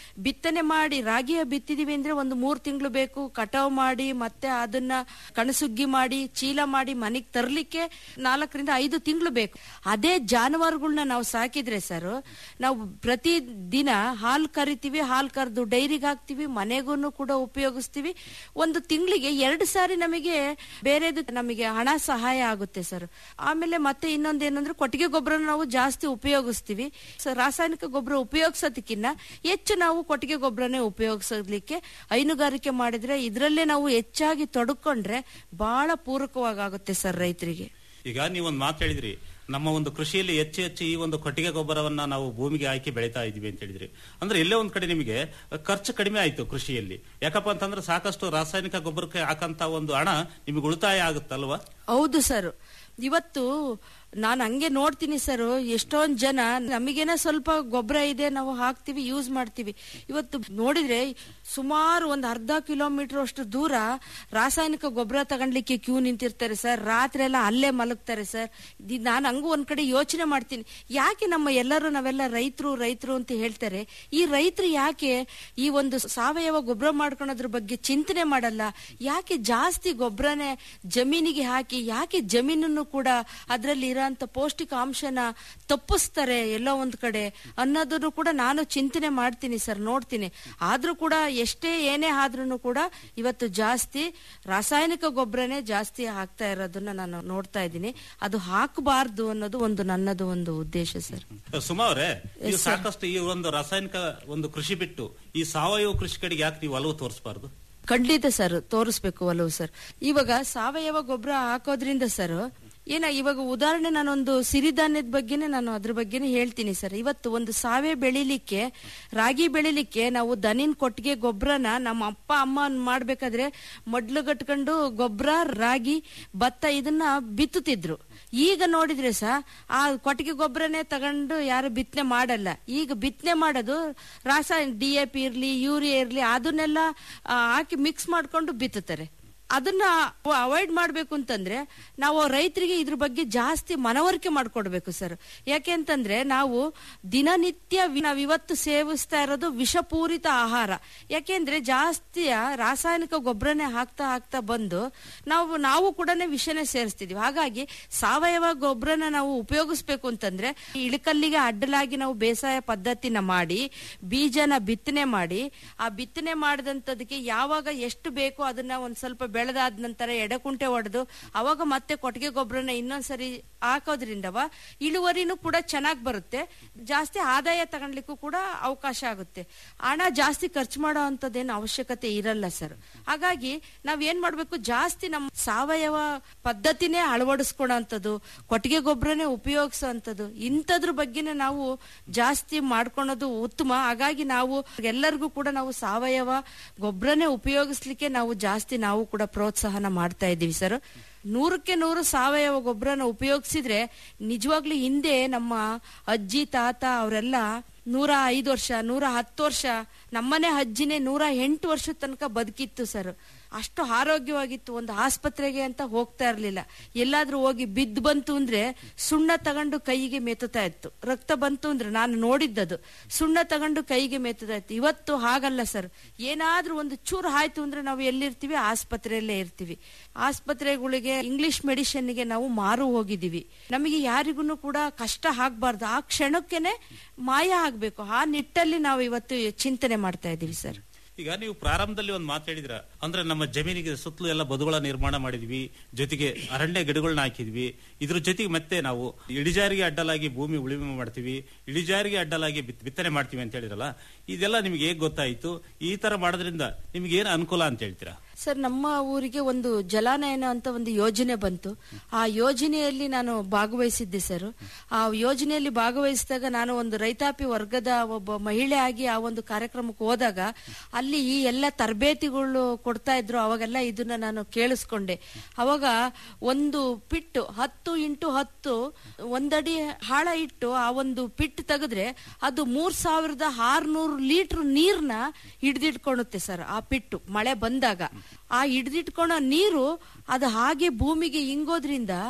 ಬಿತ್ತನೆ ಮಾಡಿ ರಾಗಿಯ ಬಿತ್ತಿದೀವಿ ಅಂದ್ರೆ ಒಂದು ಮೂರ್ ತಿಂಗಳು ಬೇಕು ಕಟಾವ್ ಮಾಡಿ ಮತ್ತೆ ಅದನ್ನ ಕಣಸುಗ್ಗಿ ಮಾಡಿ ಚೀಲ ಮಾಡಿ ಮನೆಗ್ ತರ್ಲಿಕ್ಕೆ ನಾಲ್ಕರಿಂದ ಐದು ತಿಂಗಳು ಬೇಕು ಅದೇ ಜಾನುವಾರುಗಳನ್ನ ನಾವು ಸಾಕಿದ್ರೆ ಸರ್ ನಾವು ಪ್ರತಿ ದಿನ ಹಾಲು ಕರಿತೀವಿ ಹಾಲು ಕರೆದು ಡೈರಿಗೆ ಹಾಕ್ತಿವಿ ಮನೆಗೂ ಕೂಡ ಉಪಯೋಗಿಸ್ತೀವಿ ಒಂದು ತಿಂಗಳಿಗೆ ಎರಡು ಸಾರಿ ನಮಗೆ ಬೇರೆದು ನಮಗೆ ಹಣ ಸಹಾಯ ಆಗುತ್ತೆ ಸರ್ ಆಮೇಲೆ ಮತ್ತೆ ಇನ್ನೊಂದೇನಂದ್ರೆ ಕೊಟ್ಟಿಗೆ ಗೊಬ್ಬರ ನಾವು ಜಾಸ್ತಿ ಉಪಯೋಗಿಸ್ತೀವಿ ಸೊ ರಾಸಾಯನಿಕ ಗೊಬ್ಬರ ಉಪಯೋಗಿಸೋದಕ್ಕಿಂತ ಹೆಚ್ಚು ನಾವು ಕೊಟ್ಟಿಗೆ ಗೊಬ್ಬರನೇ ಉಪಯೋಗಿಸೋದಕ್ಕೆ ಹೈನುಗಾರಿಕೆ ಮಾಡಿದ್ರೆ ಇದರಲ್ಲೇ ನಾವು ಹೆಚ್ಚಾಗಿ ತೊಡಕೊಂಡ್ರೆ ಬಹಳ ಪೂರಕವಾಗುತ್ತೆ ಸರ್ ರೈತರಿಗೆ ಈಗ ನೀವೊಂದು ಮಾತು ಹೇಳಿದ್ರಿ ನಮ್ಮ ಒಂದು ಕೃಷಿಯಲ್ಲಿ ಹೆಚ್ಚು ಹೆಚ್ಚು ಈ ಒಂದು ಕೊಟ್ಟಿಗೆ ಗೊಬ್ಬರವನ್ನ ನಾವು ಭೂಮಿಗೆ ಹಾಕಿ ಬೆಳೀತಾ ಇದೀವಿ ಅಂತ ಹೇಳಿದ್ರಿ ಅಂದ್ರೆ ಎಲ್ಲೇ ಒಂದ್ ಕಡೆ ನಿಮಗೆ ಖರ್ಚು ಕಡಿಮೆ ಆಯ್ತು ಕೃಷಿಯಲ್ಲಿ ಯಾಕಪ್ಪ ಅಂತಂದ್ರೆ ಸಾಕಷ್ಟು ರಾಸಾಯನಿಕ ಗೊಬ್ಬರಕ್ಕೆ ಹಾಕಂತ ಒಂದು ಹಣ ನಿಮಗೆ ಉಳಿತಾಯ ಆಗುತ್ತಲ್ವಾ ಹೌದು ಸರ್ ಇವತ್ತು ನಾನು ಹಂಗೆ ನೋಡ್ತೀನಿ ಸರ್ ಎಷ್ಟೊಂದ್ ಜನ ನಮಗೇನ ಸ್ವಲ್ಪ ಗೊಬ್ಬರ ಇದೆ ನಾವು ಹಾಕ್ತಿವಿ ಯೂಸ್ ಮಾಡ್ತೀವಿ ಇವತ್ತು ನೋಡಿದ್ರೆ ಸುಮಾರು ಒಂದ್ ಅರ್ಧ ಕಿಲೋಮೀಟರ್ ಅಷ್ಟು ದೂರ ರಾಸಾಯನಿಕ ಗೊಬ್ಬರ ತಗೊಂಡ್ಲಿಕ್ಕೆ ಕ್ಯೂ ನಿಂತಿರ್ತಾರೆ ಸರ್ ರಾತ್ರಿ ಎಲ್ಲ ಅಲ್ಲೇ ಮಲಗ್ತಾರೆ ಸರ್ ನಾನು ಹಂಗೂ ಒಂದ್ ಕಡೆ ಯೋಚನೆ ಮಾಡ್ತೀನಿ ಯಾಕೆ ನಮ್ಮ ಎಲ್ಲರೂ ನಾವೆಲ್ಲ ರೈತರು ರೈತರು ಅಂತ ಹೇಳ್ತಾರೆ ಈ ರೈತರು ಯಾಕೆ ಈ ಒಂದು ಸಾವಯವ ಗೊಬ್ಬರ ಮಾಡ್ಕೊಳೋದ್ರ ಬಗ್ಗೆ ಚಿಂತನೆ ಮಾಡಲ್ಲ ಯಾಕೆ ಜಾಸ್ತಿ ಗೊಬ್ಬರನೇ ಜಮೀನಿಗೆ ಹಾಕಿ ಯಾಕೆ ಜಮೀನನ್ನು ಕೂಡ ಅದರಲ್ಲಿ ಇರೋಂಥ ಪೌಷ್ಟಿಕಾಂಶನ ತಪ್ಪಿಸ್ತಾರೆ ಎಲ್ಲೋ ಒಂದ್ ಕಡೆ ಅನ್ನೋದನ್ನು ಕೂಡ ನಾನು ಚಿಂತನೆ ಮಾಡ್ತೀನಿ ಸರ್ ನೋಡ್ತೀನಿ ಆದ್ರೂ ಕೂಡ ಎಷ್ಟೇ ಏನೇ ಆದ್ರೂ ಕೂಡ ಇವತ್ತು ಜಾಸ್ತಿ ರಾಸಾಯನಿಕ ಗೊಬ್ಬರನೇ ಜಾಸ್ತಿ ಹಾಕ್ತಾ ಇರೋದನ್ನ ನಾನು ನೋಡ್ತಾ ಇದ್ದೀನಿ ಅದು ಹಾಕಬಾರ್ದು ಅನ್ನೋದು ಒಂದು ನನ್ನದು ಒಂದು ಉದ್ದೇಶ ಸರ್ ಸುಮಾ ಅವರೇ ನೀವು ಸಾಕಷ್ಟು ಈ ಒಂದು ರಾಸಾಯನಿಕ ಒಂದು ಕೃಷಿ ಬಿಟ್ಟು ಈ ಸಾವಯವ ಕೃಷಿ ಕಡೆಗೆ ಯಾಕೆ ನೀವು ಒಲವು ತೋರಿಸಬಾರ್ದು ಖಂಡಿತ ಸರ್ ತೋರಿಸ್ಬೇಕು ಒಲವು ಸರ್ ಇವಾಗ ಸಾವಯವ ಗೊಬ್ಬರ ಹಾಕೋದ್ರಿಂದ ಸರ್ ಏನ ಇವಾಗ ಉದಾಹರಣೆ ನಾನೊಂದು ಸಿರಿಧಾನ್ಯದ ಬಗ್ಗೆನೆ ನಾನು ಅದ್ರ ಬಗ್ಗೆನೆ ಹೇಳ್ತೀನಿ ಸರ್ ಇವತ್ತು ಒಂದು ಸಾವೆ ಬೆಳಿಲಿಕ್ಕೆ ರಾಗಿ ಬೆಳಿಲಿಕ್ಕೆ ನಾವು ದನಿನ್ ಕೊಟ್ಟಿಗೆ ಗೊಬ್ಬರನ ನಮ್ಮ ಅಪ್ಪ ಅಮ್ಮ ಮಾಡ್ಬೇಕಾದ್ರೆ ಮೊಡ್ಲು ಗಟ್ಕೊಂಡು ಗೊಬ್ಬರ ರಾಗಿ ಭತ್ತ ಇದನ್ನ ಬಿತ್ತುತ್ತಿದ್ರು ಈಗ ನೋಡಿದ್ರೆ ಸಹ ಆ ಕೊಟ್ಟಿಗೆ ಗೊಬ್ಬರನೇ ತಗೊಂಡು ಯಾರು ಬಿತ್ತನೆ ಮಾಡಲ್ಲ ಈಗ ಬಿತ್ತನೆ ಮಾಡೋದು ರಾಸಾಯನಿಕ ಡಿ ಎ ಪಿ ಇರ್ಲಿ ಯೂರಿಯಾ ಇರ್ಲಿ ಅದನ್ನೆಲ್ಲ ಆ, ಹಾಕಿ ಮಿಕ್ಸ್ ಮಾಡ್ಕೊಂಡು ಬಿತ್ತುತ್ತಾರೆ ಅದನ್ನ ಅವಾಯ್ಡ್ ಮಾಡ್ಬೇಕು ಅಂತಂದ್ರೆ ನಾವು ರೈತರಿಗೆ ಇದ್ರ ಬಗ್ಗೆ ಜಾಸ್ತಿ ಮನವರಿಕೆ ಮಾಡ್ಕೊಡ್ಬೇಕು ಸರ್ ಯಾಕೆ ಅಂತಂದ್ರೆ ನಾವು ದಿನನಿತ್ಯ ವಿ- ನಾವ್ ಇವತ್ತು ಸೇವಿಸ್ತಾ ಇರೋದು ವಿಷಪೂರಿತ ಆಹಾರ ಯಾಕೆಂದ್ರೆ ಜಾಸ್ತಿ ರಾಸಾಯನಿಕ ಗೊಬ್ಬರನೇ ಹಾಕ್ತಾ ಹಾಕ್ತಾ ಬಂದು ನಾವು ನಾವು ಕೂಡ ವಿಷನೇ ಸೇರಿಸ್ತಿದೀವಿ ಹಾಗಾಗಿ ಸಾವಯವ ಗೊಬ್ಬರನ ನಾವು ಉಪಯೋಗಿಸ್ಬೇಕು ಅಂತಂದ್ರೆ ಇಳಕಲ್ಲಿಗೆ ಅಡ್ಡಲಾಗಿ ನಾವು ಬೇಸಾಯ ಪದ್ಧತಿನ ಮಾಡಿ ಬೀಜನ ಬಿತ್ತನೆ ಮಾಡಿ ಆ ಬಿತ್ತನೆ ಮಾಡಿದಂತದಕ್ಕೆ ಯಾವಾಗ ಎಷ್ಟು ಬೇಕೋ ಅದನ್ನ ಒಂದ್ ಸ್ವಲ್ಪ ಬೆಳೆದಾದ ನಂತರ ಎಡಕುಂಟೆ ಹೊಡೆದು ಅವಾಗ ಮತ್ತೆ ಕೊಟ್ಟಿಗೆ ಗೊಬ್ಬರನ ಇನ್ನೊಂದ್ಸರಿ ಹಾಕೋದ್ರಿಂದವ ಇಳುವರಿನೂ ಕೂಡ ಚೆನ್ನಾಗಿ ಬರುತ್ತೆ ಜಾಸ್ತಿ ಆದಾಯ ತಗೊಳ್ಲಿಕ್ಕೂ ಕೂಡ ಅವಕಾಶ ಆಗುತ್ತೆ ಹಣ ಜಾಸ್ತಿ ಖರ್ಚು ಮಾಡೋ ಅಂತದ್ದೇನು ಅವಶ್ಯಕತೆ ಇರಲ್ಲ ಸರ್ ಹಾಗಾಗಿ ನಾವ್ ಏನ್ ಮಾಡ್ಬೇಕು ಜಾಸ್ತಿ ನಮ್ಮ ಸಾವಯವ ಪದ್ಧತಿನೇ ಅಳವಡಿಸ್ಕೊಳೋಂಥದ್ದು ಕೊಟ್ಟಿಗೆ ಗೊಬ್ಬರನೇ ಉಪಯೋಗಿಸೋ ಅಂಥದ್ದು ಇಂಥದ್ರ ಬಗ್ಗೆನೇ ನಾವು ಜಾಸ್ತಿ ಮಾಡ್ಕೊಳೋದು ಉತ್ತಮ ಹಾಗಾಗಿ ನಾವು ಎಲ್ಲರಿಗೂ ಕೂಡ ನಾವು ಸಾವಯವ ಗೊಬ್ಬರನೇ ಉಪಯೋಗಿಸ್ಲಿಕ್ಕೆ ನಾವು ಜಾಸ್ತಿ ನಾವು ಕೂಡ ಪ್ರೋತ್ಸಾಹನ ಮಾಡ್ತಾ ಇದ್ದೀವಿ ಸರ್ ನೂರಕ್ಕೆ ನೂರು ಸಾವಯವ ಗೊಬ್ಬರನ ಉಪಯೋಗಿಸಿದ್ರೆ ನಿಜವಾಗ್ಲೂ ಹಿಂದೆ ನಮ್ಮ ಅಜ್ಜಿ ತಾತ ಅವರೆಲ್ಲ ನೂರ ಐದು ವರ್ಷ ನೂರ ಹತ್ತು ವರ್ಷ ನಮ್ಮನೆ ಅಜ್ಜಿನೇ ನೂರ ಎಂಟು ವರ್ಷದ ತನಕ ಬದುಕಿತ್ತು ಸರ್ ಅಷ್ಟು ಆರೋಗ್ಯವಾಗಿತ್ತು ಒಂದು ಆಸ್ಪತ್ರೆಗೆ ಅಂತ ಹೋಗ್ತಾ ಇರ್ಲಿಲ್ಲ ಎಲ್ಲಾದ್ರೂ ಹೋಗಿ ಬಿದ್ದು ಬಂತು ಅಂದ್ರೆ ಸುಣ್ಣ ತಗೊಂಡು ಕೈಗೆ ಮೆತ್ತುತ್ತಾ ಇತ್ತು ರಕ್ತ ಬಂತು ಅಂದ್ರೆ ನಾನು ನೋಡಿದ್ದದು ಸುಣ್ಣ ತಗೊಂಡು ಕೈಗೆ ಮೆತ್ತುತ್ತಾ ಇತ್ತು ಇವತ್ತು ಹಾಗಲ್ಲ ಸರ್ ಏನಾದ್ರೂ ಒಂದು ಚೂರು ಆಯ್ತು ಅಂದ್ರೆ ನಾವು ಎಲ್ಲಿರ್ತೀವಿ ಆಸ್ಪತ್ರೆಯಲ್ಲೇ ಇರ್ತೀವಿ ಆಸ್ಪತ್ರೆಗಳಿಗೆ ಇಂಗ್ಲಿಷ್ ಮೆಡಿಸಿನ್ಗೆ ನಾವು ಮಾರು ಹೋಗಿದೀವಿ ನಮಗೆ ಯಾರಿಗೂ ಕೂಡ ಕಷ್ಟ ಆಗ್ಬಾರ್ದು ಆ ಕ್ಷಣಕ್ಕೆನೆ ಮಾಯ ಆಗ್ಬೇಕು ಆ ನಿಟ್ಟಲ್ಲಿ ನಾವು ಇವತ್ತು ಚಿಂತನೆ ಮಾಡ್ತಾ ಇದ್ದೀವಿ ಸರ್ ಈಗ ನೀವು ಪ್ರಾರಂಭದಲ್ಲಿ ಒಂದು ಮಾತಾಡಿದ್ರ ಅಂದ್ರೆ ನಮ್ಮ ಜಮೀನಿಗೆ ಸುತ್ತಲೂ ಎಲ್ಲ ಬದುಗಳ ನಿರ್ಮಾಣ ಮಾಡಿದ್ವಿ ಜೊತೆಗೆ ಅರಣ್ಯ ಗಿಡಗಳನ್ನ ಹಾಕಿದ್ವಿ ಇದ್ರ ಜೊತೆಗೆ ಮತ್ತೆ ನಾವು ಇಳಿಜಾರಿಗೆ ಅಡ್ಡಲಾಗಿ ಭೂಮಿ ಉಳುಮೆ ಮಾಡ್ತೀವಿ ಇಳಿಜಾರಿಗೆ ಅಡ್ಡಲಾಗಿ ಬಿತ್- ಬಿತ್ತನೆ ಮಾಡ್ತೀವಿ ಅಂತ ಹೇಳಿರಲ್ಲ ಇದೆಲ್ಲ ನಿಮ್ಗೆ ಹೇಗ್ ಗೊತ್ತಾಯ್ತು ಈ ತರ ಮಾಡೋದ್ರಿಂದ ನಿಮ್ಗೆ ಏನ್ ಅನುಕೂಲ ಅಂತ ಹೇಳ್ತೀರಾ ಸರ್ ನಮ್ಮ ಊರಿಗೆ ಒಂದು ಜಲಾನಯನ ಅಂತ ಒಂದು ಯೋಜನೆ ಬಂತು ಆ ಯೋಜನೆಯಲ್ಲಿ ನಾನು ಭಾಗವಹಿಸಿದ್ದೆ ಸರ್ ಆ ಯೋಜನೆಯಲ್ಲಿ ಭಾಗವಹಿಸಿದಾಗ ನಾನು ಒಂದು ರೈತಾಪಿ ವರ್ಗದ ಒಬ್ಬ ಮಹಿಳೆ ಆಗಿ ಆ ಒಂದು ಕಾರ್ಯಕ್ರಮಕ್ಕೆ ಹೋದಾಗ ಅಲ್ಲಿ ಈ ಎಲ್ಲ ತರಬೇತಿಗಳು ಕೊಡ್ತಾ ಇದ್ರು ಅವಾಗೆಲ್ಲ ಇದನ್ನ ನಾನು ಕೇಳಿಸ್ಕೊಂಡೆ ಅವಾಗ ಒಂದು ಪಿಟ್ಟು ಹತ್ತು ಇಂಟು ಹತ್ತು ಒಂದಡಿ ಹಾಳ ಇಟ್ಟು ಆ ಒಂದು ಪಿಟ್ ತೆಗೆದ್ರೆ ಅದು ಮೂರ್ ಸಾವಿರದ ಆರ್ನೂರು ಲೀಟರ್ ನೀರ್ನ ಹಿಡ್ದಿಟ್ಕೊಳುತ್ತೆ ಸರ್ ಆ ಪಿಟ್ಟು ಮಳೆ ಬಂದಾಗ ಆ ಹಿಡ್ದಿಟ್ಕೊಳೋ ನೀರು ಅದು ಹಾಗೆ ಭೂಮಿಗೆ ಇಂಗೋದ್ರಿಂದ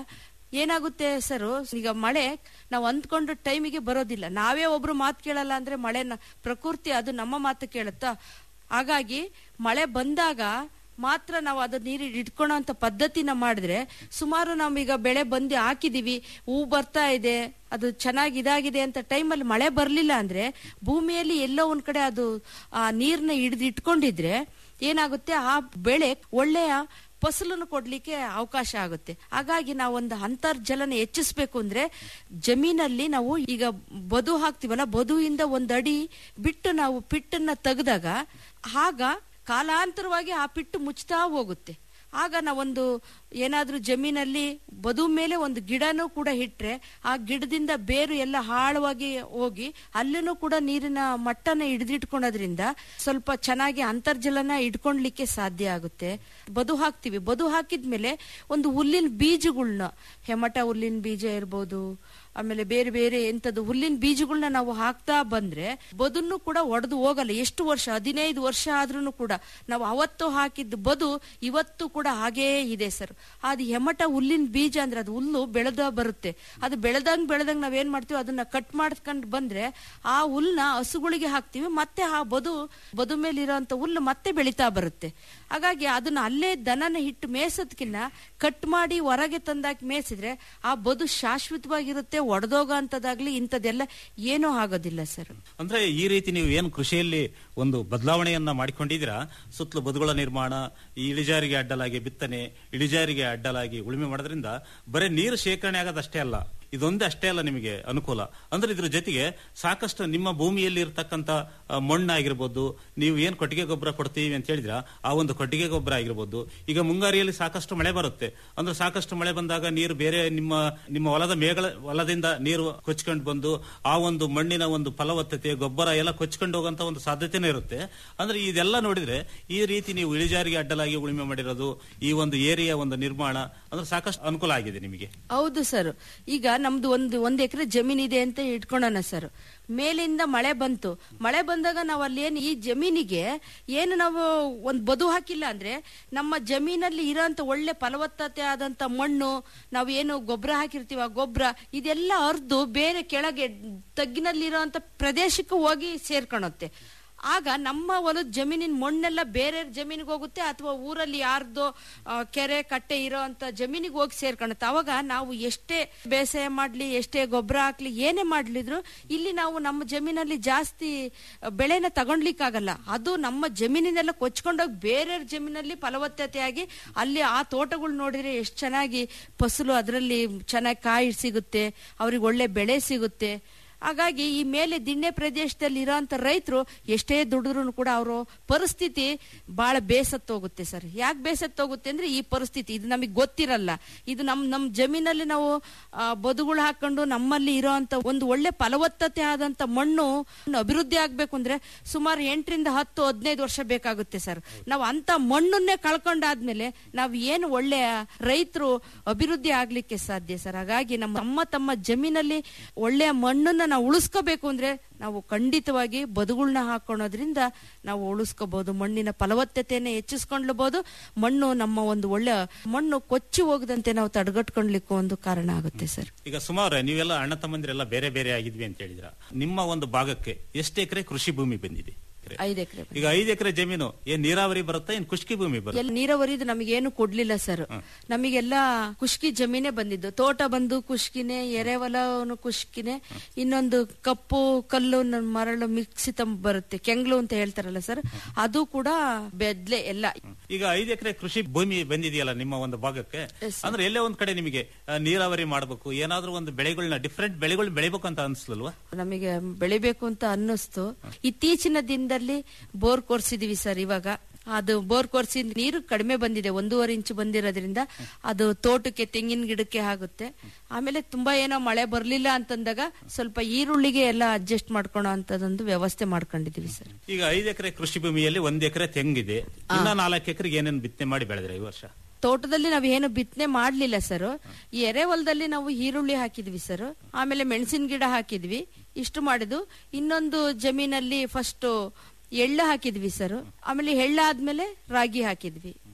ಏನಾಗುತ್ತೆ ಸರ್ ಈಗ ಮಳೆ ನಾವು ಅಂದ್ಕೊಂಡು ಟೈಮಿಗೆ ಬರೋದಿಲ್ಲ ನಾವೇ ಒಬ್ರು ಮಾತು ಕೇಳಲ್ಲ ಅಂದ್ರೆ ಮಳೆನ ಪ್ರಕೃತಿ ಅದು ನಮ್ಮ ಮಾತು ಕೇಳುತ್ತಾ ಹಾಗಾಗಿ ಮಳೆ ಬಂದಾಗ ಮಾತ್ರ ನಾವು ಅದು ನೀರು ಇಟ್ಕೊಳ್ಳೋ ಅಂತ ಪದ್ಧತಿನ ಮಾಡಿದ್ರೆ ಸುಮಾರು ನಾವೀಗ ಬೆಳೆ ಬಂದು ಹಾಕಿದೀವಿ ಹೂ ಬರ್ತಾ ಇದೆ ಅದು ಚೆನ್ನಾಗಿ ಇದಾಗಿದೆ ಅಂತ ಟೈಮಲ್ಲಿ ಮಳೆ ಬರಲಿಲ್ಲ ಅಂದ್ರೆ ಭೂಮಿಯಲ್ಲಿ ಎಲ್ಲೋ ಒಂದ್ ಕಡೆ ಅದು ಆ ನೀರ್ನ ಹಿಡಿದು ಇಟ್ಕೊಂಡಿದ್ರೆ ಏನಾಗುತ್ತೆ ಆ ಬೆಳೆ ಒಳ್ಳೆಯ ಫಸಲನ್ನು ಕೊಡ್ಲಿಕ್ಕೆ ಅವಕಾಶ ಆಗುತ್ತೆ ಹಾಗಾಗಿ ನಾವು ಒಂದು ಅಂತರ್ಜಲನ ಹೆಚ್ಚಿಸ್ಬೇಕು ಅಂದ್ರೆ ಜಮೀನಲ್ಲಿ ನಾವು ಈಗ ಬದು ಹಾಕ್ತಿವಲ್ಲ ಬದುವಿಂದ ಒಂದ್ ಅಡಿ ಬಿಟ್ಟು ನಾವು ಪಿಟ್ಟನ್ನ ತೆಗೆದಾಗ ಆಗ ಕಾಲಾಂತರವಾಗಿ ಆ ಪಿಟ್ಟು ಮುಚ್ತಾ ಹೋಗುತ್ತೆ ಆಗ ನಾವೊಂದು ಏನಾದ್ರೂ ಜಮೀನಲ್ಲಿ ಬದು ಮೇಲೆ ಒಂದು ಗಿಡನೂ ಕೂಡ ಇಟ್ರೆ ಆ ಗಿಡದಿಂದ ಬೇರು ಎಲ್ಲ ಆಳವಾಗಿ ಹೋಗಿ ಅಲ್ಲೂ ಕೂಡ ನೀರಿನ ಮಟ್ಟನ ಹಿಡಿದಿಟ್ಕೊಳೋದ್ರಿಂದ ಸ್ವಲ್ಪ ಚೆನ್ನಾಗಿ ಅಂತರ್ಜಲನ ಇಟ್ಕೊಳ್ಲಿಕ್ಕೆ ಸಾಧ್ಯ ಆಗುತ್ತೆ ಬದು ಹಾಕ್ತಿವಿ ಬದು ಹಾಕಿದ್ಮೇಲೆ ಒಂದು ಹುಲ್ಲಿನ ಬೀಜಗಳ್ನ ಹೆಮಟ ಹುಲ್ಲಿನ ಬೀಜ ಇರ್ಬೋದು ಆಮೇಲೆ ಬೇರೆ ಬೇರೆ ಎಂತದ್ದು ಹುಲ್ಲಿನ ಬೀಜಗಳನ್ನ ನಾವು ಹಾಕ್ತಾ ಬಂದ್ರೆ ಬದುನ್ನು ಕೂಡ ಒಡೆದು ಹೋಗಲ್ಲ ಎಷ್ಟು ವರ್ಷ ಹದಿನೈದು ವರ್ಷ ಆದ್ರೂ ಕೂಡ ನಾವು ಅವತ್ತು ಹಾಕಿದ್ದು ಬದು ಇವತ್ತು ಕೂಡ ಹಾಗೇ ಇದೆ ಸರ್ ಅದು ಹೆಮಟ ಹುಲ್ಲಿನ ಬೀಜ ಅಂದ್ರೆ ಅದು ಹುಲ್ಲು ಬೆಳೆದ ಬರುತ್ತೆ ಅದು ಬೆಳೆದಂಗ್ ಬೆಳೆದಂಗ್ ನಾವೇನ್ ಮಾಡ್ತೀವಿ ಅದನ್ನ ಕಟ್ ಮಾಡ್ಕೊಂಡ್ ಬಂದ್ರೆ ಆ ಹುಲ್ನ ಹಸುಗಳಿಗೆ ಹಾಕ್ತಿವಿ ಮತ್ತೆ ಆ ಬದು ಬದು ಮೇಲೆ ಇರೋಂತ ಹುಲ್ಲು ಮತ್ತೆ ಬೆಳಿತಾ ಬರುತ್ತೆ ಹಾಗಾಗಿ ಅದನ್ನ ಅಲ್ಲೇ ದನನ ಹಿಟ್ಟು ಮೇಸದ್ಕಿನ್ನ ಕಟ್ ಮಾಡಿ ಹೊರಗೆ ತಂದಾಕಿ ಮೇಯಿಸಿದ್ರೆ ಆ ಬದು ಶಾಶ್ವತವಾಗಿರುತ್ತೆ ಒಡೆದೋಗ ಅಂತದಾಗ್ಲಿ ಇಂಥದ್ದೆಲ್ಲ ಏನೂ ಆಗೋದಿಲ್ಲ ಸರ್ ಅಂದ್ರೆ ಈ ರೀತಿ ನೀವು ಏನು ಕೃಷಿಯಲ್ಲಿ ಒಂದು ಬದಲಾವಣೆಯನ್ನ ಮಾಡಿಕೊಂಡಿದ್ದೀರಾ ಸುತ್ತಲೂ ಬದುಗಳ ನಿರ್ಮಾಣ ಈ ಇಳಿಜಾರಿಗೆ ಅಡ್ಡಲಾಗಿ ಬಿತ್ತನೆ ಇಳಿಜಾರಿಗೆ ಅಡ್ಡಲಾಗಿ ಉಳುಮೆ ಮಾಡೋದ್ರಿಂದ ಬರೀ ನೀರು ಶೇಖರಣೆ ಆಗೋದಷ್ಟೇ ಅಲ್ಲ ಇದೊಂದೇ ಅಷ್ಟೇ ಅಲ್ಲ ನಿಮಗೆ ಅನುಕೂಲ ಅಂದ್ರೆ ಇದ್ರ ಜೊತೆಗೆ ಸಾಕಷ್ಟು ನಿಮ್ಮ ಭೂಮಿಯಲ್ಲಿ ಇರತಕ್ಕಂತ ಆ, ಮಣ್ಣಾಗಿರ್ಬೋದು ನೀವು ಏನ್ ಕೊಟ್ಟಿಗೆ ಗೊಬ್ಬರ ಕೊಡ್ತೀವಿ ಅಂತ ಹೇಳಿದ್ರ ಆ ಒಂದು ಕೊಟ್ಟಿಗೆ ಗೊಬ್ಬರ ಆಗಿರ್ಬೋದು ಈಗ ಮುಂಗಾರಿಯಲ್ಲಿ ಸಾಕಷ್ಟು ಮಳೆ ಬರುತ್ತೆ ಅಂದ್ರೆ ಸಾಕಷ್ಟು ಮಳೆ ಬಂದಾಗ ನೀರು ಬೇರೆ ನಿಮ್ಮ ನಿಮ್ಮ ಹೊಲದ ಮೇಗಳ ಹೊಲದಿಂದ ನೀರು ಕೊಚ್ಕೊಂಡು ಬಂದು ಆ ಒಂದು ಮಣ್ಣಿನ ಒಂದು ಫಲವತ್ತತೆ ಗೊಬ್ಬರ ಎಲ್ಲ ಕೊಚ್ಕೊಂಡು ಹೋಗುವಂತ ಒಂದು ಸಾಧ್ಯತೆನೂ ಇರುತ್ತೆ ಅಂದ್ರೆ ಇದೆಲ್ಲ ನೋಡಿದ್ರೆ ಈ ರೀತಿ ನೀವು ಇಳಿಜಾರಿಗೆ ಅಡ್ಡಲಾಗಿ ಉಳುಮೆ ಮಾಡಿರೋದು ಈ ಒಂದು ಏರಿಯಾ ಒಂದು ನಿರ್ಮಾಣ ಅಂದ್ರೆ ಸಾಕಷ್ಟು ಅನುಕೂಲ ಆಗಿದೆ ನಿಮಗೆ ಹೌದು ಸರ್ ಈಗ ನಮ್ದು ಒಂದು ಒಂದ್ ಎಕರೆ ಜಮೀನ್ ಇದೆ ಅಂತ ಇಟ್ಕೊಳ್ಳೋಣ ಸರ್ ಮೇಲಿಂದ ಮಳೆ ಬಂತು ಮಳೆ ಬಂದಾಗ ನಾವು ಅಲ್ಲಿ ಏನು ಈ ಜಮೀನಿಗೆ ಏನು ನಾವು ಒಂದು ಬದು ಹಾಕಿಲ್ಲ ಅಂದ್ರೆ ನಮ್ಮ ಜಮೀನಲ್ಲಿ ಇರೋಂತ ಒಳ್ಳೆ ಫಲವತ್ತತೆ ಆದಂತ ಮಣ್ಣು ನಾವು ಏನು ಗೊಬ್ಬರ ಹಾಕಿರ್ತೀವಿ ಆ ಗೊಬ್ಬರ ಇದೆಲ್ಲ ಹರಿದು ಬೇರೆ ಕೆಳಗೆ ತಗ್ಗಿನಲ್ಲಿರೋಂಥ ಪ್ರದೇಶಕ್ಕೆ ಹೋಗಿ ಸೇರ್ಕೊಳುತ್ತೆ ಆಗ ನಮ್ಮ ಹೊಲದ ಜಮೀನಿನ ಮಣ್ಣೆಲ್ಲ ಬೇರೆ ಜಮೀನಿಗೆ ಹೋಗುತ್ತೆ ಅಥವಾ ಊರಲ್ಲಿ ಯಾರ್ದೋ ಆ, ಕೆರೆ ಕಟ್ಟೆ ಇರೋ ಅಂತ ಜಮೀನಿಗೆ ಹೋಗಿ ಸೇರ್ಕೊಳುತ್ತೆ ಅವಾಗ ನಾವು ಎಷ್ಟೇ ಬೇಸಾಯ ಮಾಡ್ಲಿ ಎಷ್ಟೇ ಗೊಬ್ಬರ ಹಾಕ್ಲಿ ಏನೇ ಮಾಡ್ಲಿದ್ರು ಇಲ್ಲಿ ನಾವು ನಮ್ಮ ಜಮೀನಲ್ಲಿ ಜಾಸ್ತಿ ಬೆಳೆನ ತಗೊಂಡ್ಲಿಕ್ಕಾಗಲ್ಲ ಅದು ನಮ್ಮ ಜಮೀನಿನೆಲ್ಲ ಕೊಚ್ಕೊಂಡೋಗಿ ಬೇರೆ ಜಮೀನಲ್ಲಿ ಫಲವತ್ತತೆಯಾಗಿ ಅಲ್ಲಿ ಆ ತೋಟಗಳು ನೋಡಿದ್ರೆ ಎಷ್ಟು ಚೆನ್ನಾಗಿ ಫಸಲು ಅದರಲ್ಲಿ ಚೆನ್ನಾಗಿ ಕಾಯಿ ಸಿಗುತ್ತೆ ಅವ್ರಿಗೆ ಒಳ್ಳೆ ಬೆಳೆ ಸಿಗುತ್ತೆ ಹಾಗಾಗಿ ಈ ಮೇಲೆ ದಿಣ್ಣೆ ಪ್ರದೇಶದಲ್ಲಿ ಇರೋಂಥ ರೈತರು ಎಷ್ಟೇ ದುಡಿದ್ರು ಕೂಡ ಅವರು ಪರಿಸ್ಥಿತಿ ಬಹಳ ಬೇಸತ್ತೋಗುತ್ತೆ ಸರ್ ಯಾಕೆ ಬೇಸತ್ತೋಗುತ್ತೆ ಅಂದ್ರೆ ಈ ಪರಿಸ್ಥಿತಿ ಇದು ನಮಗೆ ಗೊತ್ತಿರಲ್ಲ ಇದು ನಮ್ ನಮ್ ಜಮೀನಲ್ಲಿ ನಾವು ಆ, ಬದುಗಳು ಹಾಕೊಂಡು ನಮ್ಮಲ್ಲಿ ಇರೋಂಥ ಒಂದು ಒಳ್ಳೆ ಫಲವತ್ತತೆ ಆದಂತ ಮಣ್ಣು ಅಭಿವೃದ್ಧಿ ಆಗ್ಬೇಕು ಅಂದ್ರೆ ಸುಮಾರು ಎಂಟರಿಂದ ಹತ್ತು ಹದಿನೈದು ವರ್ಷ ಬೇಕಾಗುತ್ತೆ ಸರ್ ನಾವು ಅಂತ ಮಣ್ಣನ್ನೇ ಕಳ್ಕೊಂಡಾದ್ಮೇಲೆ ನಾವು ಏನು ಒಳ್ಳೆಯ ರೈತರು ಅಭಿವೃದ್ಧಿ ಆಗ್ಲಿಕ್ಕೆ ಸಾಧ್ಯ ಸರ್ ಹಾಗಾಗಿ ನಮ್ಮ ತಮ್ಮ ತಮ್ಮ ಜಮೀನಲ್ಲಿ ಒಳ್ಳೆಯ ಮಣ್ಣನ್ನ ನಾವು ಉಳಿಸ್ಕೋಬೇಕು ಅಂದ್ರೆ ನಾವು ಖಂಡಿತವಾಗಿ ಬದುಗಳನ್ನ ಹಾಕೊಳ್ಳೋದ್ರಿಂದ ನಾವು ಉಳಿಸ್ಕೋಬಹುದು ಮಣ್ಣಿನ ಫಲವತ್ತತೆಯನ್ನ ಹೆಚ್ಚಿಸ್ಕೊಂಡ್ಲಬಹುದು ಮಣ್ಣು ನಮ್ಮ ಒಂದು ಒಳ್ಳೆ ಮಣ್ಣು ಕೊಚ್ಚಿ ಹೋಗದಂತೆ ನಾವು ತಡೆಗಟ್ಕೊಂಡ್ಲಿಕ್ಕೂ ಒಂದು ಕಾರಣ ಆಗುತ್ತೆ ಸರ್ ಈಗ ಸುಮಾರು ನೀವೆಲ್ಲ ಅಣ್ಣ ತಮ್ಮಂದಿರೆಲ್ಲ ಬೇರೆ ಬೇರೆ ಆಗಿದ್ವಿ ಅಂತ ಹೇಳಿದ್ರ ನಿಮ್ಮ ಒಂದು ಭಾಗಕ್ಕೆ ಎಷ್ಟು ಎಕರೆ ಕೃಷಿ ಭೂಮಿ ಬಂದಿದೆ ಐದು ಎಕರೆ ಈಗ ಐದು ಎಕರೆ ಜಮೀನು ಏನ್ ನೀರಾವರಿ ಬರುತ್ತಾ ಏನ್ ಖುಷ್ಕಿ ಭೂಮಿ ಬರುತ್ತೆ ಎಲ್ಲ ನೀರಾವರಿದು ನಮಗೇನು ಕೊಡ್ಲಿಲ್ಲ ಸರ್ ನಮಗೆಲ್ಲ ಕುಷ್ಕಿ ಜಮೀನೇ ಬಂದಿದ್ದು ತೋಟ ಬಂದು ಕುಷ್ಕಿನೇ ಎರೆಹೊಲನು ಕುಷ್ಕಿನೇ ಇನ್ನೊಂದು ಕಪ್ಪು ಕಲ್ಲು ನ- ಮರಳು ಮಿಕ್ಸಿ ತಂಬ ಬರುತ್ತೆ ಕೆಂಗ್ಲು ಅಂತ ಹೇಳ್ತಾರಲ್ಲ ಸರ್ ಅದು ಕೂಡ ಬೆದ್ಲೆ ಎಲ್ಲ ಈಗ ಐದು ಎಕರೆ ಕೃಷಿ ಭೂಮಿ ಬಂದಿದೆಯಲ್ಲ ನಿಮ್ಮ ಒಂದು ಭಾಗಕ್ಕೆ ಅಂದ್ರೆ ಎಲ್ಲೇ ಒಂದ್ ಕಡೆ ನಿಮಗೆ ಆ, ನೀರಾವರಿ ಮಾಡಬೇಕು ಏನಾದ್ರೂ ಒಂದು ಬೆಳೆಗಳನ್ನ ಡಿಫ್ರೆಂಟ್ ಬೆಳೆಗಳು ಬೆಳಿಬೇಕು ಅಂತ ಅನ್ಸ್ಲಲ್ವಾ ನಮಗೆ ಬೆಳಿಬೇಕು ಅಂತ ಅನ್ನಿಸ್ತು ಇತ್ತೀಚಿನ ದಿನದಲ್ಲಿ ಬೋರ್ ಕೊರ್ಸಿದೀವಿ ಸರ್ ಇವಾಗ ಅದು ಬೋರ್ ಕೊರ್ಸಿ ನೀರು ಕಡಿಮೆ ಬಂದಿದೆ ಒಂದೂವರೆ ಇಂಚು ಬಂದಿರೋದ್ರಿಂದ ಅದು ತೋಟಕ್ಕೆ ತೆಂಗಿನ ಗಿಡಕ್ಕೆ ಆಗುತ್ತೆ ಆಮೇಲೆ ತುಂಬಾ ಏನೋ ಮಳೆ ಬರ್ಲಿಲ್ಲ ಅಂತಂದಾಗ ಸ್ವಲ್ಪ ಈರುಳ್ಳಿಗೆ ಎಲ್ಲ ಅಡ್ಜಸ್ಟ್ ಮಾಡ್ಕೊಳೋ ಅಂತದೊಂದು ವ್ಯವಸ್ಥೆ ಮಾಡ್ಕೊಂಡಿದೀವಿ ಸರ್ ಈಗ ಐದು ಎಕರೆ ಕೃಷಿ ಭೂಮಿಯಲ್ಲಿ ಒಂದ್ ಎಕರೆ ತೆಂಗಿದೆ ಇನ್ನ ನಾಲ್ಕು ಎಕರೆಗೆ ಏನೇನು ಬಿತ್ತನೆ ಮಾಡಿ ಬೆಳೆದ್ರೆ ಈ ವರ್ಷ ತೋಟದಲ್ಲಿ ನಾವು ಏನು ಬಿತ್ತನೆ ಮಾಡ್ಲಿಲ್ಲ ಸರ್ ಈ ಎರೆಹೊಲದಲ್ಲಿ ನಾವು ಈರುಳ್ಳಿ ಹಾಕಿದ್ವಿ ಸರ್ ಆಮೇಲೆ ಮೆಣಸಿನ ಗಿಡ ಹಾಕಿದ್ವಿ ಇಷ್ಟು ಮಾಡಿದ್ದು ಇನ್ನೊಂದು ಜಮೀನಲ್ಲಿ ಫಸ್ಟ್ ಎಳ್ಳು ಹಾಕಿದ್ವಿ ಸರ್ ಆಮೇಲೆ ಎಳ್ಳು ಆದ್ಮೇಲೆ ರಾಗಿ ಹಾಕಿದ್ವಿ